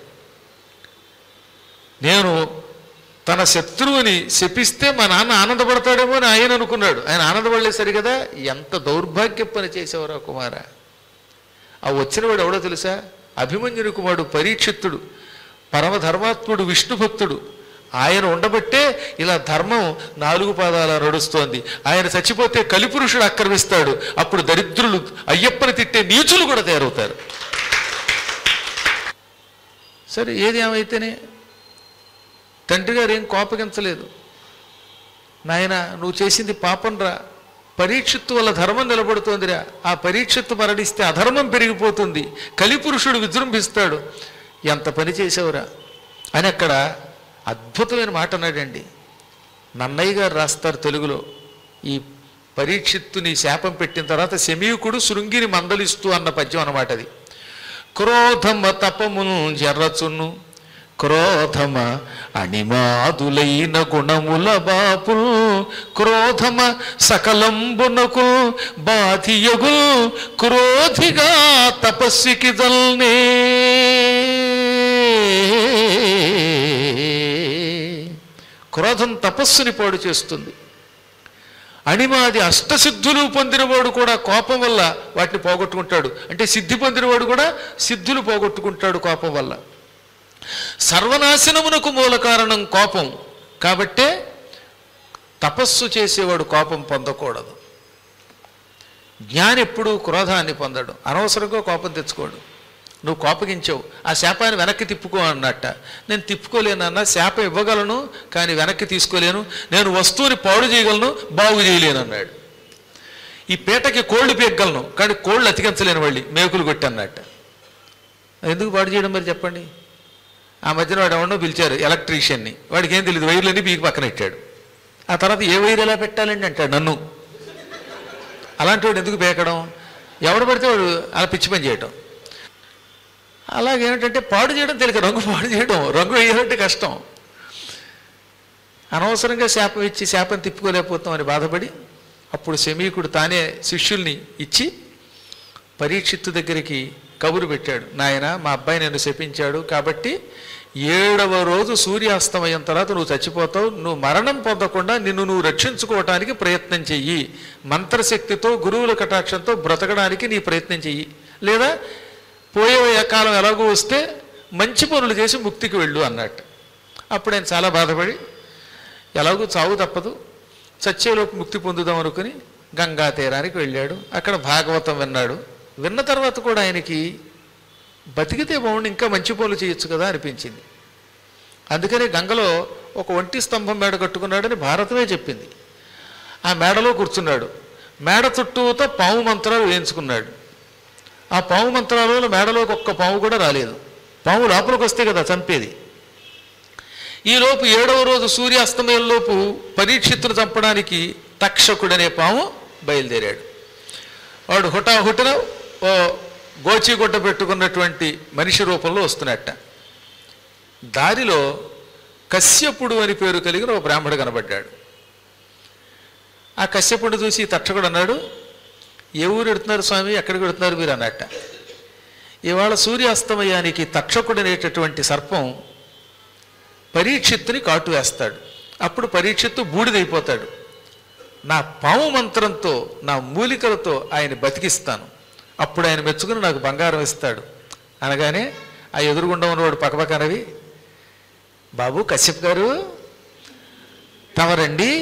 నేను తన శత్రువుని శపిస్తే మా నాన్న ఆనందపడతాడేమో అని ఆయన అనుకున్నాడు ఆయన ఆనందపడలేదు సరి కదా ఎంత దౌర్భాగ్య పని చేసేవారు కుమార ఆ వచ్చినవాడు ఎవడో తెలుసా అభిమన్యుని కుమారుడు పరీక్షిత్తుడు పరమధర్మాత్ముడు విష్ణు భక్తుడు ఆయన ఉండబట్టే ఇలా ధర్మం నాలుగు పాదాల నడుస్తోంది ఆయన చచ్చిపోతే కలిపురుషుడు ఆక్రమిస్తాడు అప్పుడు దరిద్రులు అయ్యప్పని తిట్టే నీచులు కూడా తయారవుతారు సరే ఏది ఏమైతేనే తండ్రి గారు ఏం కోపగించలేదు నాయన నువ్వు చేసింది పాపంరా పరీక్షిత్తు వల్ల ధర్మం నిలబడుతోందిరా ఆ పరీక్షిత్తు మరణిస్తే అధర్మం పెరిగిపోతుంది కలిపురుషుడు విజృంభిస్తాడు ఎంత పని చేసావురా అని అక్కడ అద్భుతమైన మాట అన్నాడండి నన్నయ్య గారు రాస్తారు తెలుగులో ఈ పరీక్షిత్తుని శాపం పెట్టిన తర్వాత శమీకుడు శృంగిని మందలిస్తూ అన్న పద్యం అన్నమాట అది క్రోధమ తపమును జర్రచును క్రోధమ అణిమాదులైన గుణముల బాపు క్రోధమ సకలంబునకు బాధియగు క్రోధిగా తపస్వికి జల్నే క్రోధం తపస్సుని పాడు చేస్తుంది అణిమాది అష్టసిద్ధులు పొందినవాడు కూడా కోపం వల్ల వాటిని పోగొట్టుకుంటాడు అంటే సిద్ధి పొందినవాడు కూడా సిద్ధులు పోగొట్టుకుంటాడు కోపం వల్ల సర్వనాశనమునకు మూల కారణం కోపం కాబట్టే తపస్సు చేసేవాడు కోపం పొందకూడదు జ్ఞాని ఎప్పుడూ క్రోధాన్ని పొందడు అనవసరంగా కోపం తెచ్చుకోడు నువ్వు కోపగించావు ఆ శాపాన్ని వెనక్కి తిప్పుకో అన్నట్ట నేను తిప్పుకోలేనన్నా శాపం ఇవ్వగలను కానీ వెనక్కి తీసుకోలేను నేను వస్తువుని పాడు చేయగలను బాగు చేయలేను అన్నాడు ఈ పీటకి కోళ్ళు పీకగలను కానీ కోళ్ళు అతికించలేను వాళ్ళి మేకులు కొట్టి అన్నట్ట ఎందుకు పాడు చేయడం మరి చెప్పండి ఆ మధ్యన వాడు ఎవడో పిలిచారు ఎలక్ట్రీషియన్ని వాడికి ఏం తెలియదు వైర్లన్నీ పీకి పక్కన పెట్టాడు ఆ తర్వాత ఏ వైర్ ఎలా పెట్టాలండి అంటాడు నన్ను అలాంటి వాడు ఎందుకు పేకడం ఎవడు పడితే వాడు అలా పిచ్చి పని చేయటం అలాగేమిటంటే పాడు చేయడం తెలియక రంగు పాడు చేయడం రంగు వేయాలంటే కష్టం అనవసరంగా శాపం ఇచ్చి శాపం తిప్పుకోలేకపోతామని బాధపడి అప్పుడు శమీకుడు తానే శిష్యుల్ని ఇచ్చి పరీక్షిత్తు దగ్గరికి కబురు పెట్టాడు నాయన మా అబ్బాయి నన్ను శపించాడు కాబట్టి ఏడవ రోజు సూర్యాస్తమయం తర్వాత నువ్వు చచ్చిపోతావు నువ్వు మరణం పొందకుండా నిన్ను నువ్వు రక్షించుకోవటానికి ప్రయత్నం చెయ్యి మంత్రశక్తితో గురువుల కటాక్షంతో బ్రతకడానికి నీ ప్రయత్నం చెయ్యి లేదా పోయే కాలం ఎలాగో వస్తే మంచి పనులు చేసి ముక్తికి వెళ్ళు అన్నట్టు అప్పుడు ఆయన చాలా బాధపడి ఎలాగో చావు తప్పదు చచ్చేలోపు ముక్తి పొందుదాం అనుకుని గంగా తీరానికి వెళ్ళాడు అక్కడ భాగవతం విన్నాడు విన్న తర్వాత కూడా ఆయనకి బతికితే బాగుండి ఇంకా మంచి పనులు చేయొచ్చు కదా అనిపించింది అందుకని గంగలో ఒక ఒంటి స్తంభం మేడ కట్టుకున్నాడని భారతమే చెప్పింది ఆ మేడలో కూర్చున్నాడు మేడ చుట్టూతో పాము మంత్రాలు వేయించుకున్నాడు ఆ పాము మంత్రాలలో మేడలోకి ఒక్క పాము కూడా రాలేదు పాము లోపలికి వస్తే కదా చంపేది ఈలోపు ఏడవ రోజు సూర్యాస్తమయంలోపు పరీక్షిత్తును చంపడానికి తక్షకుడనే పాము బయలుదేరాడు వాడు హుటాహుటిన ఓ గోచిగుడ్డ పెట్టుకున్నటువంటి మనిషి రూపంలో వస్తున్నట్ట దారిలో కశ్యపుడు అని పేరు కలిగిన ఒక బ్రాహ్మడు కనబడ్డాడు ఆ కశ్యపుడు చూసి తక్షకుడు అన్నాడు ఏ ఊరు ఎడుతున్నారు స్వామి ఎక్కడికి వెడుతున్నారు మీరు అన్నట్ట ఇవాళ సూర్యాస్తమయానికి తక్షకుడు అనేటటువంటి సర్పం పరీక్షిత్తుని కాటు వేస్తాడు అప్పుడు పరీక్షిత్తు బూడిదైపోతాడు నా పాము మంత్రంతో నా మూలికలతో ఆయన బతికిస్తాను అప్పుడు ఆయన మెచ్చుకుని నాకు బంగారం ఇస్తాడు అనగానే ఆ ఎదురుగుండా ఉన్నవాడు పక్కపక్కనవి బాబు కశ్యప్ గారు తమరండి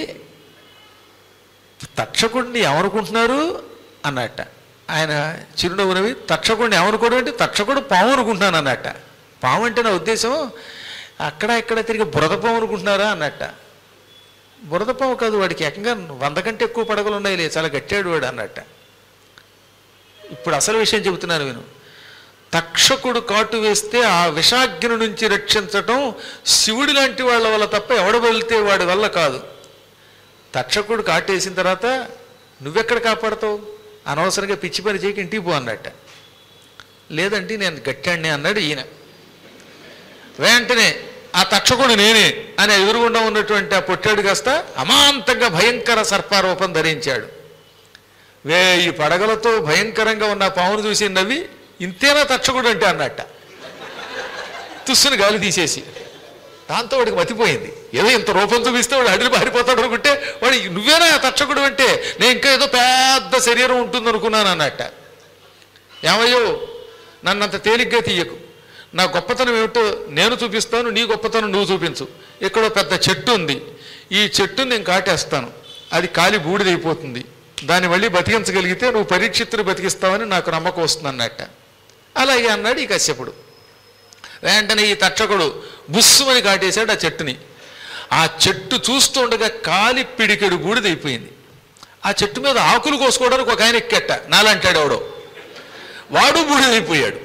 తక్షకుడిని ఏమనుకుంటున్నారు అన్నట్ట ఆయన చిరునవ్వు నవ్వి తక్షకుడిని ఏమనుకోవడం అంటే తక్షకుడు పాము అనుకుంటున్నాను అన్నట్ట పాము అంటే నా ఉద్దేశం అక్కడ ఇక్కడ తిరిగి బురద పాము అనుకుంటున్నారా అన్నట్ట బురద పాము కాదు వాడికి ఏకంగా వంద కంటే ఎక్కువ పడగలు ఉన్నాయి చాలా గట్టాడు వాడు అన్నట్ట ఇప్పుడు అసలు విషయం చెబుతున్నాను విను తక్షకుడు కాటు వేస్తే ఆ విషాగ్ని నుంచి రక్షించటం శివుడి లాంటి వాళ్ళ వల్ల తప్ప ఎవడు వెళ్తే వాడి వల్ల కాదు తక్షకుడు కాటేసిన తర్వాత నువ్వెక్కడ కాపాడతావు అనవసరంగా పిచ్చి పని చేయక ఇంటికి పో అన్నట్ట లేదంటే నేను గట్టాడిని అన్నాడు ఈయన వెంటనే ఆ తక్షకుడు నేనే అని ఎదురుగుండా ఉన్నటువంటి ఆ పొట్టాడు కాస్త అమాంతంగా భయంకర సర్పారూపం ధరించాడు వేయి పడగలతో భయంకరంగా ఉన్న ఆ పామును చూసి నవ్వి ఇంతేనా తక్షకుడు అంటే అన్నట్ట తుస్సుని గాలి తీసేసి దాంతో వాడికి మతిపోయింది ఏదో ఇంత రూపం చూపిస్తే వాడు అడిగి పారిపోతాడు అనుకుంటే వాడు నువ్వేనా తక్షకుడు అంటే నేను ఇంకా ఏదో పెద్ద శరీరం ఉంటుంది అనుకున్నాను అన్నట్ట ఏమయ్యో నన్నంత తేలిగ్గా తీయకు నా గొప్పతనం ఏమిటో నేను చూపిస్తాను నీ గొప్పతనం నువ్వు చూపించు ఇక్కడ ఓ పెద్ద చెట్టు ఉంది ఈ చెట్టుని నేను కాటేస్తాను అది కాలి బూడిదైపోతుంది దాన్ని మళ్ళీ బతికించగలిగితే నువ్వు పరీక్షిత్తుని బతికిస్తావని నాకు నమ్మకం వస్తుంది అన్నట్ట అలాగే అన్నాడు ఈ కశ్యపుడు వెంటనే ఈ తక్షకుడు బుస్సుమని కాటేశాడు ఆ చెట్టుని ఆ చెట్టు చూస్తుండగా కాలి పిడికెడు బూడిదైపోయింది ఆ చెట్టు మీద ఆకులు కోసుకోవడానికి ఒక ఆయన ఎక్కెట్ట నాలంటాడు ఎవడో వాడు బూడిదైపోయాడు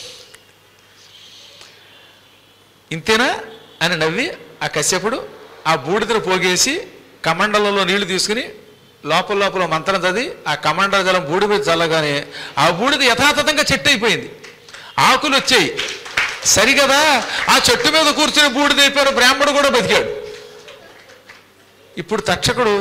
ఇంతేనా అని నవ్వి ఆ కశ్యపుడు ఆ బూడిదను పోగేసి కమండలంలో నీళ్లు తీసుకుని లోపల లోపల మంత్రం చదివి ఆ కమండల జలం బూడి మీద చల్లగానే ఆ బూడిద యథాతథంగా చెట్టు అయిపోయింది ఆకులు వచ్చాయి సరిగదా ఆ చెట్టు మీద కూర్చుని బూడిదైపోయిన బ్రాహ్మడు కూడా బతికాడు ఇప్పుడు తక్షకుడు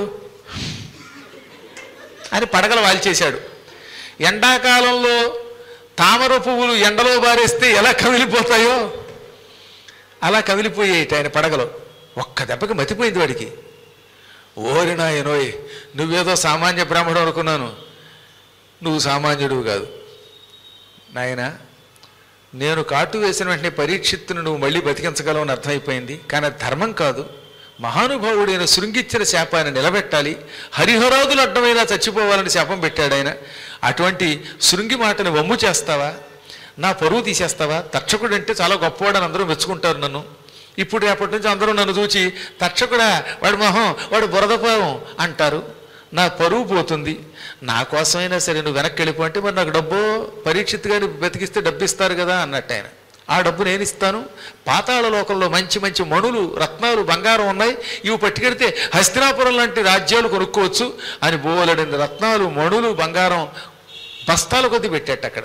అని పడగలు వాల్చేశాడు ఎండాకాలంలో తామర పువ్వులు ఎండలో బారేస్తే ఎలా కమిలిపోతాయో అలా కమిలిపోయాయి ఆయన పడగలు ఒక్క దెబ్బకి మతిపోయింది వాడికి ఓరి నాయనోయ్ నువ్వేదో సామాన్య బ్రాహ్మడు అనుకున్నాను నువ్వు సామాన్యుడు కాదు నాయనా నేను కాటు వేసిన వెంటనే పరీక్షిత్తును నువ్వు మళ్ళీ బతికించగలవు అని అర్థమైపోయింది కానీ అది ధర్మం కాదు మహానుభావుడైన శృంగిచ్చిన శాపాన్ని నిలబెట్టాలి హరిహరాదులు అడ్డమైనా చచ్చిపోవాలని శాపం పెట్టాడు ఆయన అటువంటి శృంగి మాటని వమ్ము చేస్తావా నా పరువు తీసేస్తావా తక్షకుడు అంటే చాలా గొప్పవాడని అందరూ మెచ్చుకుంటారు నన్ను ఇప్పుడు రేపటి నుంచి అందరూ నన్ను చూచి తక్షకుడా వాడు మొహం వాడు బురదపావం అంటారు నా పరువు పోతుంది నా కోసమైనా సరే నువ్వు వెనక్కి వెళ్ళిపో అంటే మరి నాకు డబ్బు పరీక్షిత్ గారిని బతికిస్తే డబ్బు ఇస్తారు కదా అన్నట్టు ఆయన ఆ డబ్బు నేను ఇస్తాను పాతాళ లోకంలో మంచి మంచి మణులు రత్నాలు బంగారం ఉన్నాయి ఇవి పట్టుకెడితే హస్తినాపురం లాంటి రాజ్యాలు కొనుక్కోవచ్చు అని బోలెడని రత్నాలు మణులు బంగారం బస్తాల కొద్ది పెట్టాట అక్కడ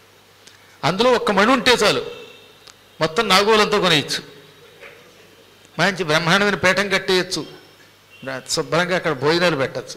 అందులో ఒక్క మణి ఉంటే చాలు మొత్తం నాగోలంతా కొనేయచ్చు మంచి బ్రహ్మాండమైన పీఠం కట్టేయచ్చు శుభ్రంగా అక్కడ భోజనాలు పెట్టచ్చు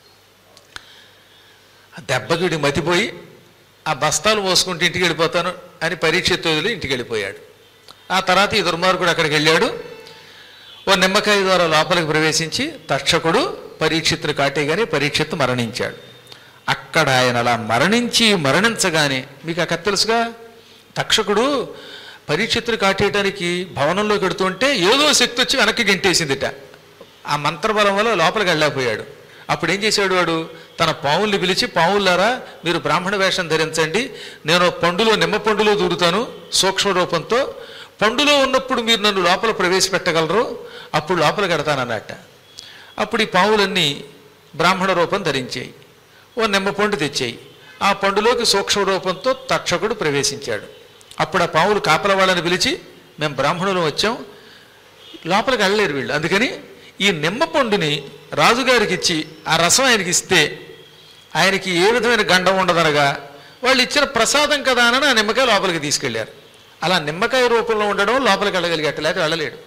ఆ దెబ్బకి వీడికి మతిపోయి ఆ బస్తాలు మోసుకుంటూ ఇంటికి వెళ్ళిపోతాను అని పరీక్ష వదిలి ఇంటికి వెళ్ళిపోయాడు ఆ తర్వాత ఈ దుర్మార్గుడు అక్కడికి వెళ్ళాడు ఓ నిమ్మకాయ ద్వారా లోపలికి ప్రవేశించి తక్షకుడు పరీక్షిత్తుని కాటేగానే పరీక్షిత్తు మరణించాడు అక్కడ ఆయన అలా మరణించి మరణించగానే మీకు అక్కడ తెలుసుగా తక్షకుడు పరీక్షిత్తుని కాటేయడానికి భవనంలోకి వెడుతుంటే ఏదో శక్తి వచ్చి వెనక్కి గెంటేసిందిట ఆ మంత్రబలం వల్ల లోపలికి వెళ్ళకపోయాడు అప్పుడు ఏం చేశాడు వాడు తన పావుల్ని పిలిచి పావులారా మీరు బ్రాహ్మణ వేషం ధరించండి నేను పండులో నిమ్మ పండులో దూరుతాను సూక్ష్మ రూపంతో పండులో ఉన్నప్పుడు మీరు నన్ను లోపల ప్రవేశపెట్టగలరు అప్పుడు లోపల కడతానన్నట్ట అప్పుడు ఈ పావులన్నీ బ్రాహ్మణ రూపం ధరించాయి ఓ నిమ్మ పండు తెచ్చాయి ఆ పండులోకి సూక్ష్మ రూపంతో తక్షకుడు ప్రవేశించాడు అప్పుడు ఆ పావులు కాపల వాళ్ళని పిలిచి మేము బ్రాహ్మణులు వచ్చాం లోపలికి వెళ్ళలేరు వీళ్ళు అందుకని ఈ నిమ్మ పండుని రాజుగారికి ఇచ్చి ఆ రసం ఆయనకి ఇస్తే ఆయనకి ఏ విధమైన గండం ఉండదనగా వాళ్ళు ఇచ్చిన ప్రసాదం కదా అని ఆ నిమ్మకాయ లోపలికి తీసుకెళ్లారు అలా నిమ్మకాయ రూపంలో ఉండడం లోపలికి వెళ్ళగలిగట్టు లేకపోతే వెళ్ళలేడు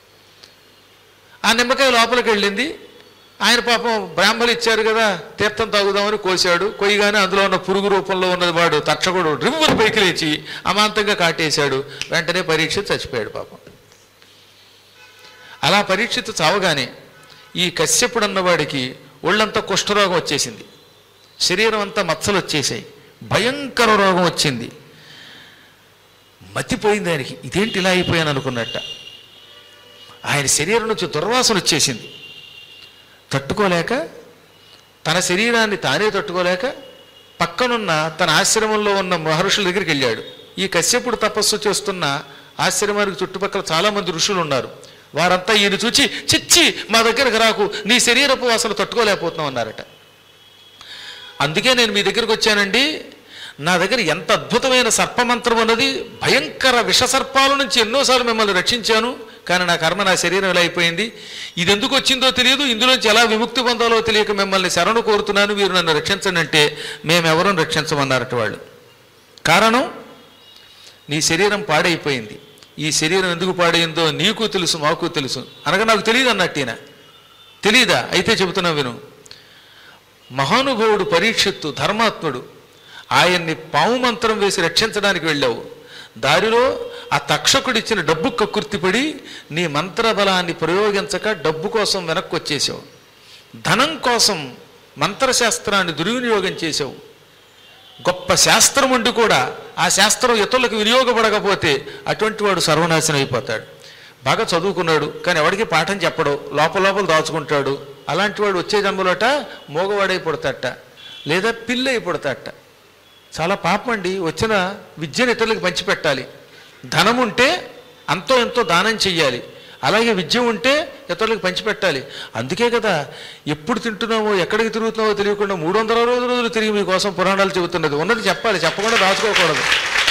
ఆ నిమ్మకాయ లోపలికి వెళ్ళింది ఆయన పాపం బ్రాహ్మలు ఇచ్చారు కదా తీర్థం తాగుదామని కోశాడు కొయ్యగానే అందులో ఉన్న పురుగు రూపంలో ఉన్నది వాడు తక్షకుడు రివ్వును పైకి లేచి అమాంతంగా కాటేశాడు వెంటనే పరీక్ష చచ్చిపోయాడు పాపం అలా పరీక్షిత్ చావగానే ఈ కశ్యపుడు అన్నవాడికి ఒళ్ళంతా కుష్ఠరోగం వచ్చేసింది శరీరం అంతా మచ్చలు వచ్చేసాయి భయంకర రోగం వచ్చింది మతిపోయింది ఆయనకి ఇదేంటి ఇలా అయిపోయాను అనుకున్నట్ట ఆయన శరీరం నుంచి దుర్వాసన వచ్చేసింది తట్టుకోలేక తన శరీరాన్ని తానే తట్టుకోలేక పక్కనున్న తన ఆశ్రమంలో ఉన్న మహర్షుల దగ్గరికి వెళ్ళాడు ఈ కశ్యపుడు తపస్సు చేస్తున్న ఆశ్రమానికి చుట్టుపక్కల చాలామంది ఋషులు ఉన్నారు వారంతా ఈయన చూచి చిచ్చి మా దగ్గరకు రాకు నీ శరీరపు వాసన తట్టుకోలేకపోతున్నాం అన్నారట అందుకే నేను మీ దగ్గరికి వచ్చానండి నా దగ్గర ఎంత అద్భుతమైన సర్పమంత్రం ఉన్నది భయంకర విషసర్పాల నుంచి ఎన్నోసార్లు మిమ్మల్ని రక్షించాను కానీ నా కర్మ నా శరీరం ఎలా అయిపోయింది ఇది ఎందుకు వచ్చిందో తెలియదు ఇందులోంచి ఎలా విముక్తి పొందాలో తెలియక మిమ్మల్ని శరణు కోరుతున్నాను మీరు నన్ను రక్షించండి అంటే మేమెవరూ రక్షించమన్నారట వాళ్ళు కారణం నీ శరీరం పాడైపోయింది ఈ శరీరం ఎందుకు పాడైందో నీకు తెలుసు మాకు తెలుసు అనగా నాకు తెలియదు అన్నట్టు ఈయన తెలీదా అయితే చెబుతున్నా విను మహానుభావుడు పరీక్షిత్తు ధర్మాత్ముడు ఆయన్ని పాము మంత్రం వేసి రక్షించడానికి వెళ్ళావు దారిలో ఆ తక్షకుడిచ్చిన డబ్బు కక్కుర్తిపడి నీ మంత్రబలాన్ని ప్రయోగించక డబ్బు కోసం వెనక్కి వచ్చేసావు ధనం కోసం మంత్రశాస్త్రాన్ని దుర్వినియోగం చేసావు గొప్ప శాస్త్రం ఉండి కూడా ఆ శాస్త్రం ఇతరులకు వినియోగపడకపోతే అటువంటి వాడు సర్వనాశనం అయిపోతాడు బాగా చదువుకున్నాడు కానీ ఎవడికి పాఠం చెప్పడు లోపల లోపల దాచుకుంటాడు అలాంటి వాడు వచ్చే జన్మలోట మోగవాడై పుడతాట లేదా పిల్లై పుడతాట చాలా పాపం అండి వచ్చిన విద్యను ఇతరులకు పంచిపెట్టాలి ధనం ఉంటే అంతో ఎంతో దానం చెయ్యాలి అలాగే విద్య ఉంటే ఇతరులకు పంచిపెట్టాలి అందుకే కదా ఎప్పుడు తింటున్నామో ఎక్కడికి తిరుగుతున్నామో తెలియకుండా మూడు వందల రోజులు రోజులు తిరిగి మీకోసం పురాణాలు చెబుతున్నది ఉన్నది చెప్పాలి చెప్పకుండా దాచుకోకూడదు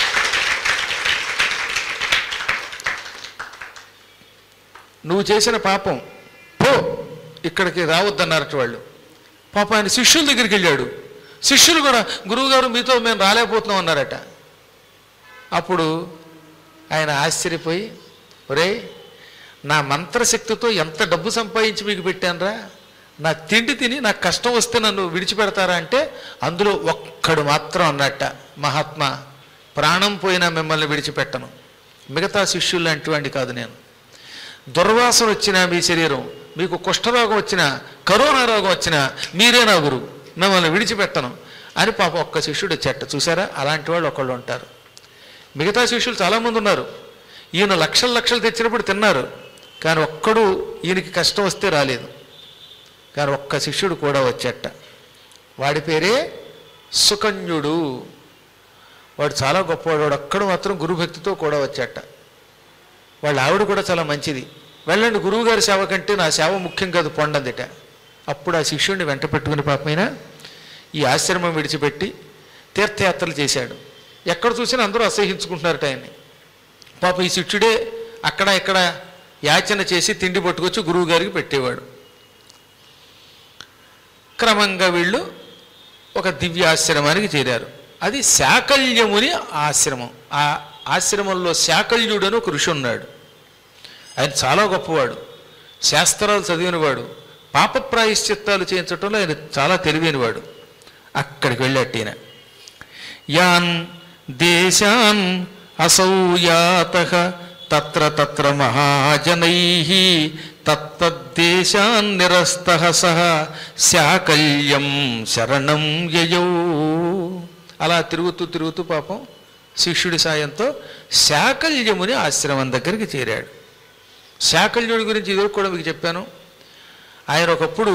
నువ్వు చేసిన పాపం పో ఇక్కడికి రావద్దన్నారట వాళ్ళు పాపం ఆయన శిష్యుల దగ్గరికి వెళ్ళాడు శిష్యులు కూడా గురువుగారు మీతో మేము రాలేకపోతున్నాం అన్నారట అప్పుడు ఆయన ఆశ్చర్యపోయి ఒరే నా మంత్రశక్తితో ఎంత డబ్బు సంపాదించి మీకు పెట్టానురా నా తిండి తిని నాకు కష్టం వస్తే నన్ను విడిచిపెడతారా అంటే అందులో ఒక్కడు మాత్రం అన్నట్ట మహాత్మా ప్రాణం పోయినా మిమ్మల్ని విడిచిపెట్టను మిగతా శిష్యులు లాంటివాడిని కాదు నేను దుర్వాసన వచ్చినా మీ శరీరం మీకు కుష్ఠరోగం వచ్చినా కరోనా రోగం వచ్చినా మీరే నా గురువు మిమ్మల్ని విడిచిపెట్టను అని పాపం ఒక్క శిష్యుడు చెట్ట చూసారా అలాంటి వాళ్ళు ఒకళ్ళు ఉంటారు మిగతా శిష్యులు చాలామంది ఉన్నారు ఈయన లక్షలు లక్షలు తెచ్చినప్పుడు తిన్నారు కానీ ఒక్కడు ఈయనకి కష్టం వస్తే రాలేదు కానీ ఒక్క శిష్యుడు కూడా వచ్చేట వాడి పేరే సుకన్యుడు వాడు చాలా గొప్పవాడు వాడు ఒక్కడు మాత్రం గురుభక్తితో కూడా వచ్చేట వాళ్ళ ఆవిడ కూడా చాలా మంచిది వెళ్ళండి గురువుగారి సేవ కంటే నా సేవ ముఖ్యం కాదు పొండందిట అప్పుడు ఆ శిష్యుడిని వెంట పెట్టుకుని పాపమైనా ఈ ఆశ్రమం విడిచిపెట్టి తీర్థయాత్రలు చేశాడు ఎక్కడ చూసినా అందరూ అసహించుకుంటున్నారట ఆయన్ని పాప ఈ శిష్యుడే అక్కడ ఇక్కడ యాచన చేసి తిండి పట్టుకొచ్చి గురువు గారికి పెట్టేవాడు క్రమంగా వీళ్ళు ఒక దివ్యాశ్రమానికి చేరారు అది శాకల్యముని ఆశ్రమం ఆ ఆశ్రమంలో శాకల్యుడని ఒక ఋషి ఉన్నాడు ఆయన చాలా గొప్పవాడు శాస్త్రాలు చదివినవాడు పాప ప్రాయశ్చిత్తాలు చేయించడంలో ఆయన చాలా తెలివైనవాడు అక్కడికి వెళ్ళాడు ఈయన యాన్ దేశాన్ అసౌయాత తత్ర తత్ర మహాజనై తత్తద్దేశాన్ నిరస్త సహ శాకల్యం శరణం యయౌ అలా తిరుగుతూ తిరుగుతూ పాపం శిష్యుడి సాయంతో శాకల్యముని ఆశ్రమం దగ్గరికి చేరాడు శాకల్యుడి గురించి ఇదివరకు కూడా మీకు చెప్పాను ఆయన ఒకప్పుడు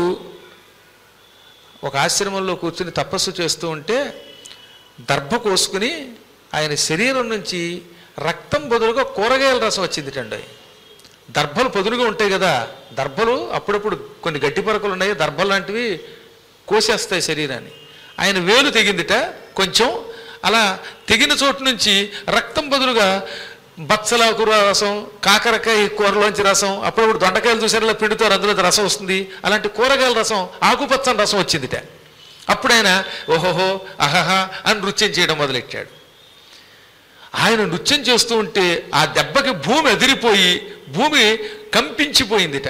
ఒక ఆశ్రమంలో కూర్చుని తపస్సు చేస్తూ ఉంటే దర్భ కోసుకుని ఆయన శరీరం నుంచి రక్తం బదులుగా కూరగాయల రసం వచ్చిందిటండి దర్భలు పొదులుగా ఉంటాయి కదా దర్భలు అప్పుడప్పుడు కొన్ని గట్టి పరకలు ఉన్నాయి దర్భలు లాంటివి కోసేస్తాయి శరీరాన్ని ఆయన వేలు తెగిందిట కొంచెం అలా తెగిన చోటు నుంచి రక్తం బదులుగా బచ్చలాకు రసం కాకరకాయ కూరలోంచి రసం అప్పుడప్పుడు దొండకాయలు చూసారు పిండితో అందులో రసం వస్తుంది అలాంటి కూరగాయల రసం ఆకుపచ్చని రసం వచ్చిందిట అప్పుడు ఆయన ఓహోహో అహహా అని నృత్యం చేయడం మొదలెట్టాడు ఆయన నృత్యం చేస్తూ ఉంటే ఆ దెబ్బకి భూమి ఎదిరిపోయి భూమి కంపించిపోయిందిట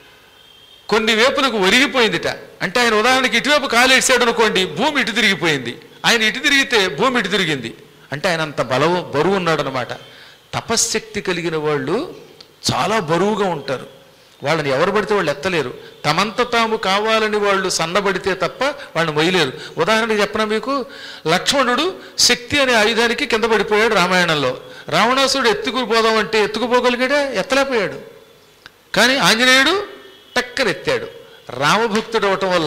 కొన్ని వేపులకు ఒరిగిపోయిందిట అంటే ఆయన ఉదాహరణకి ఇటువైపు కాలు వేసాడు అనుకోండి భూమి ఇటు తిరిగిపోయింది ఆయన ఇటు తిరిగితే భూమి ఇటు తిరిగింది అంటే ఆయన అంత బలవు బరువు ఉన్నాడు అనమాట తపశ్శక్తి కలిగిన వాళ్ళు చాలా బరువుగా ఉంటారు వాళ్ళని ఎవరు పడితే వాళ్ళు ఎత్తలేరు తమంత తాము కావాలని వాళ్ళు సన్నబడితే తప్ప వాళ్ళని మొయ్యలేరు ఉదాహరణకి చెప్పనా మీకు లక్ష్మణుడు శక్తి అనే ఆయుధానికి కింద పడిపోయాడు రామాయణంలో రావణాసుడు ఎత్తుకుపోదామంటే ఎత్తుకుపోగలిగాడా ఎత్తలేకపోయాడు కానీ ఆంజనేయుడు టక్కన ఎత్తాడు రామభక్తుడు అవటం వల్ల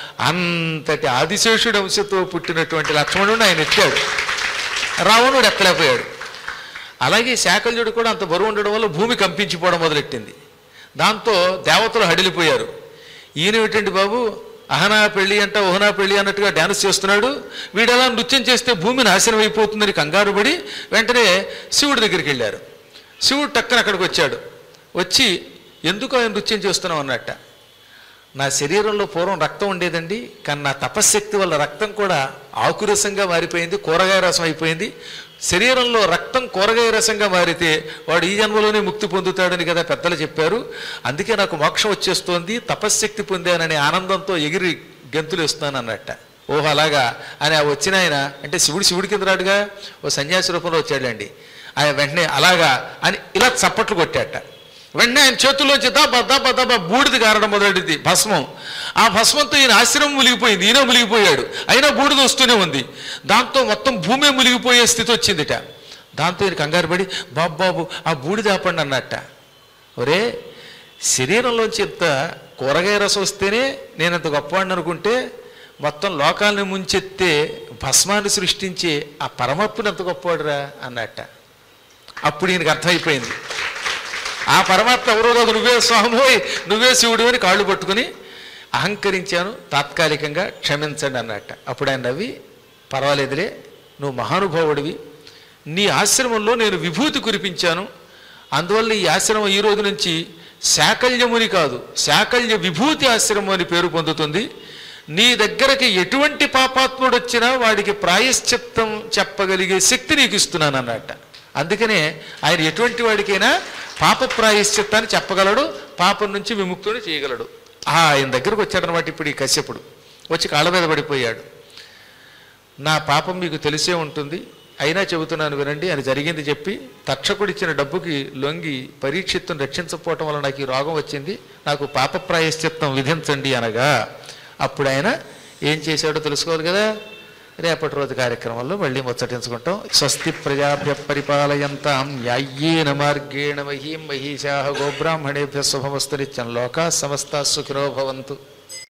అంతటి ఆదిశేషుడి అంశతో పుట్టినటువంటి లక్ష్మణుడిని ఆయన ఎత్తాడు రావణుడు ఎత్తలేకపోయాడు అలాగే శాకల్యుడు కూడా అంత బరువు ఉండడం వల్ల భూమి కంపించిపోవడం మొదలెట్టింది దాంతో దేవతలు హడిలిపోయారు ఈయన ఏమిటండి బాబు అహనా పెళ్ళి అంట ఓహనా పెళ్ళి అన్నట్టుగా డ్యాన్స్ చేస్తున్నాడు వీడలా నృత్యం చేస్తే భూమి నాశనం అయిపోతుందని కంగారు పడి వెంటనే శివుడి దగ్గరికి వెళ్ళారు శివుడు టక్కన అక్కడికి వచ్చాడు వచ్చి ఎందుకు ఆయన నృత్యం చేస్తున్నావు అన్నట్ట నా శరీరంలో పూర్వం రక్తం ఉండేదండి కానీ నా తపశ్శక్తి వల్ల రక్తం కూడా ఆకురసంగా మారిపోయింది కూరగాయ రసం అయిపోయింది శరీరంలో రక్తం కూరగాయ రసంగా మారితే వాడు ఈ జన్మలోనే ముక్తి పొందుతాడని కదా పెద్దలు చెప్పారు అందుకే నాకు మోక్షం వచ్చేస్తోంది తపశ్శక్తి పొందాననే ఆనందంతో ఎగిరి గెంతులు ఇస్తున్నాను అన్నట్ట ఓహో అలాగా అని ఆ వచ్చిన ఆయన అంటే శివుడు శివుడి కింద రాడుగా ఓ సన్యాసి రూపంలో వచ్చాడండి ఆయన వెంటనే అలాగా అని ఇలా చప్పట్లు కొట్టాట వెంటనే ఆయన చేతుల్లోంచి దబ దబ దబ బూడిద కారడం మొదలెడింది భస్మం ఆ భస్మంతో ఈయన ఆశ్రమం మునిగిపోయింది ఈయన మునిగిపోయాడు అయినా బూడిద వస్తూనే ఉంది దాంతో మొత్తం భూమే మునిగిపోయే స్థితి వచ్చిందిట దాంతో ఈయన కంగారు పడి బాబు బాబు ఆ బూడిద ఆపండి అన్నట్ట ఒరే శరీరంలోంచి ఇంత కూరగాయ రసం వస్తేనే నేను ఇంత గొప్పవాడిని అనుకుంటే మొత్తం లోకాలను ముంచెత్తే భస్మాన్ని సృష్టించే ఆ పరమాత్ముడు ఎంత గొప్పవాడురా అన్నట్ట అప్పుడు ఈయనకి అర్థమైపోయింది ఆ పరమాత్మ ఎవరో రోజు నువ్వే స్వామిపోయి నువ్వే శివుడు అని కాళ్ళు పట్టుకుని అహంకరించాను తాత్కాలికంగా క్షమించండి అన్నట్ట అప్పుడు ఆయన నవ్వి పర్వాలేదులే నువ్వు మహానుభావుడివి నీ ఆశ్రమంలో నేను విభూతి కురిపించాను అందువల్ల ఈ ఆశ్రమం ఈ రోజు నుంచి శాకల్యముని కాదు శాకల్య విభూతి ఆశ్రమం అని పేరు పొందుతుంది నీ దగ్గరకి ఎటువంటి పాపాత్ముడు వచ్చినా వాడికి ప్రాయశ్చిత్తం చెప్పగలిగే శక్తి నీకు ఇస్తున్నాను అన్నట్ట అందుకనే ఆయన ఎటువంటి వాడికైనా పాప ప్రాయశ్చిత్తాన్ని చెప్పగలడు పాపం నుంచి విముక్తుని చేయగలడు ఆ ఆయన దగ్గరకు వచ్చాడనమాట ఇప్పుడు ఈ కశ్యపుడు వచ్చి కాళ్ళ మీద పడిపోయాడు నా పాపం మీకు తెలిసే ఉంటుంది అయినా చెబుతున్నాను వినండి అని జరిగింది చెప్పి తక్షకుడిచ్చిన డబ్బుకి లొంగి పరీక్షిత్తును రక్షించకపోవటం వల్ల నాకు ఈ రోగం వచ్చింది నాకు పాప ప్రాయశ్చిత్తం విధించండి అనగా అప్పుడు ఆయన ఏం చేశాడో తెలుసుకోవాలి కదా రేపటి రోజు కార్యక్రమంలో మళ్ళీ ముచ్చటించుకుంటాం స్వస్తి ప్రజాభ్య పరిపాలయంతాం న్యాయ్యేన మార్గేణ మహీం మహిషా గోబ్రాహ్మణేభ్య శుభమస్తు నిత్యం లోకా సమస్త సుఖినో భవంతు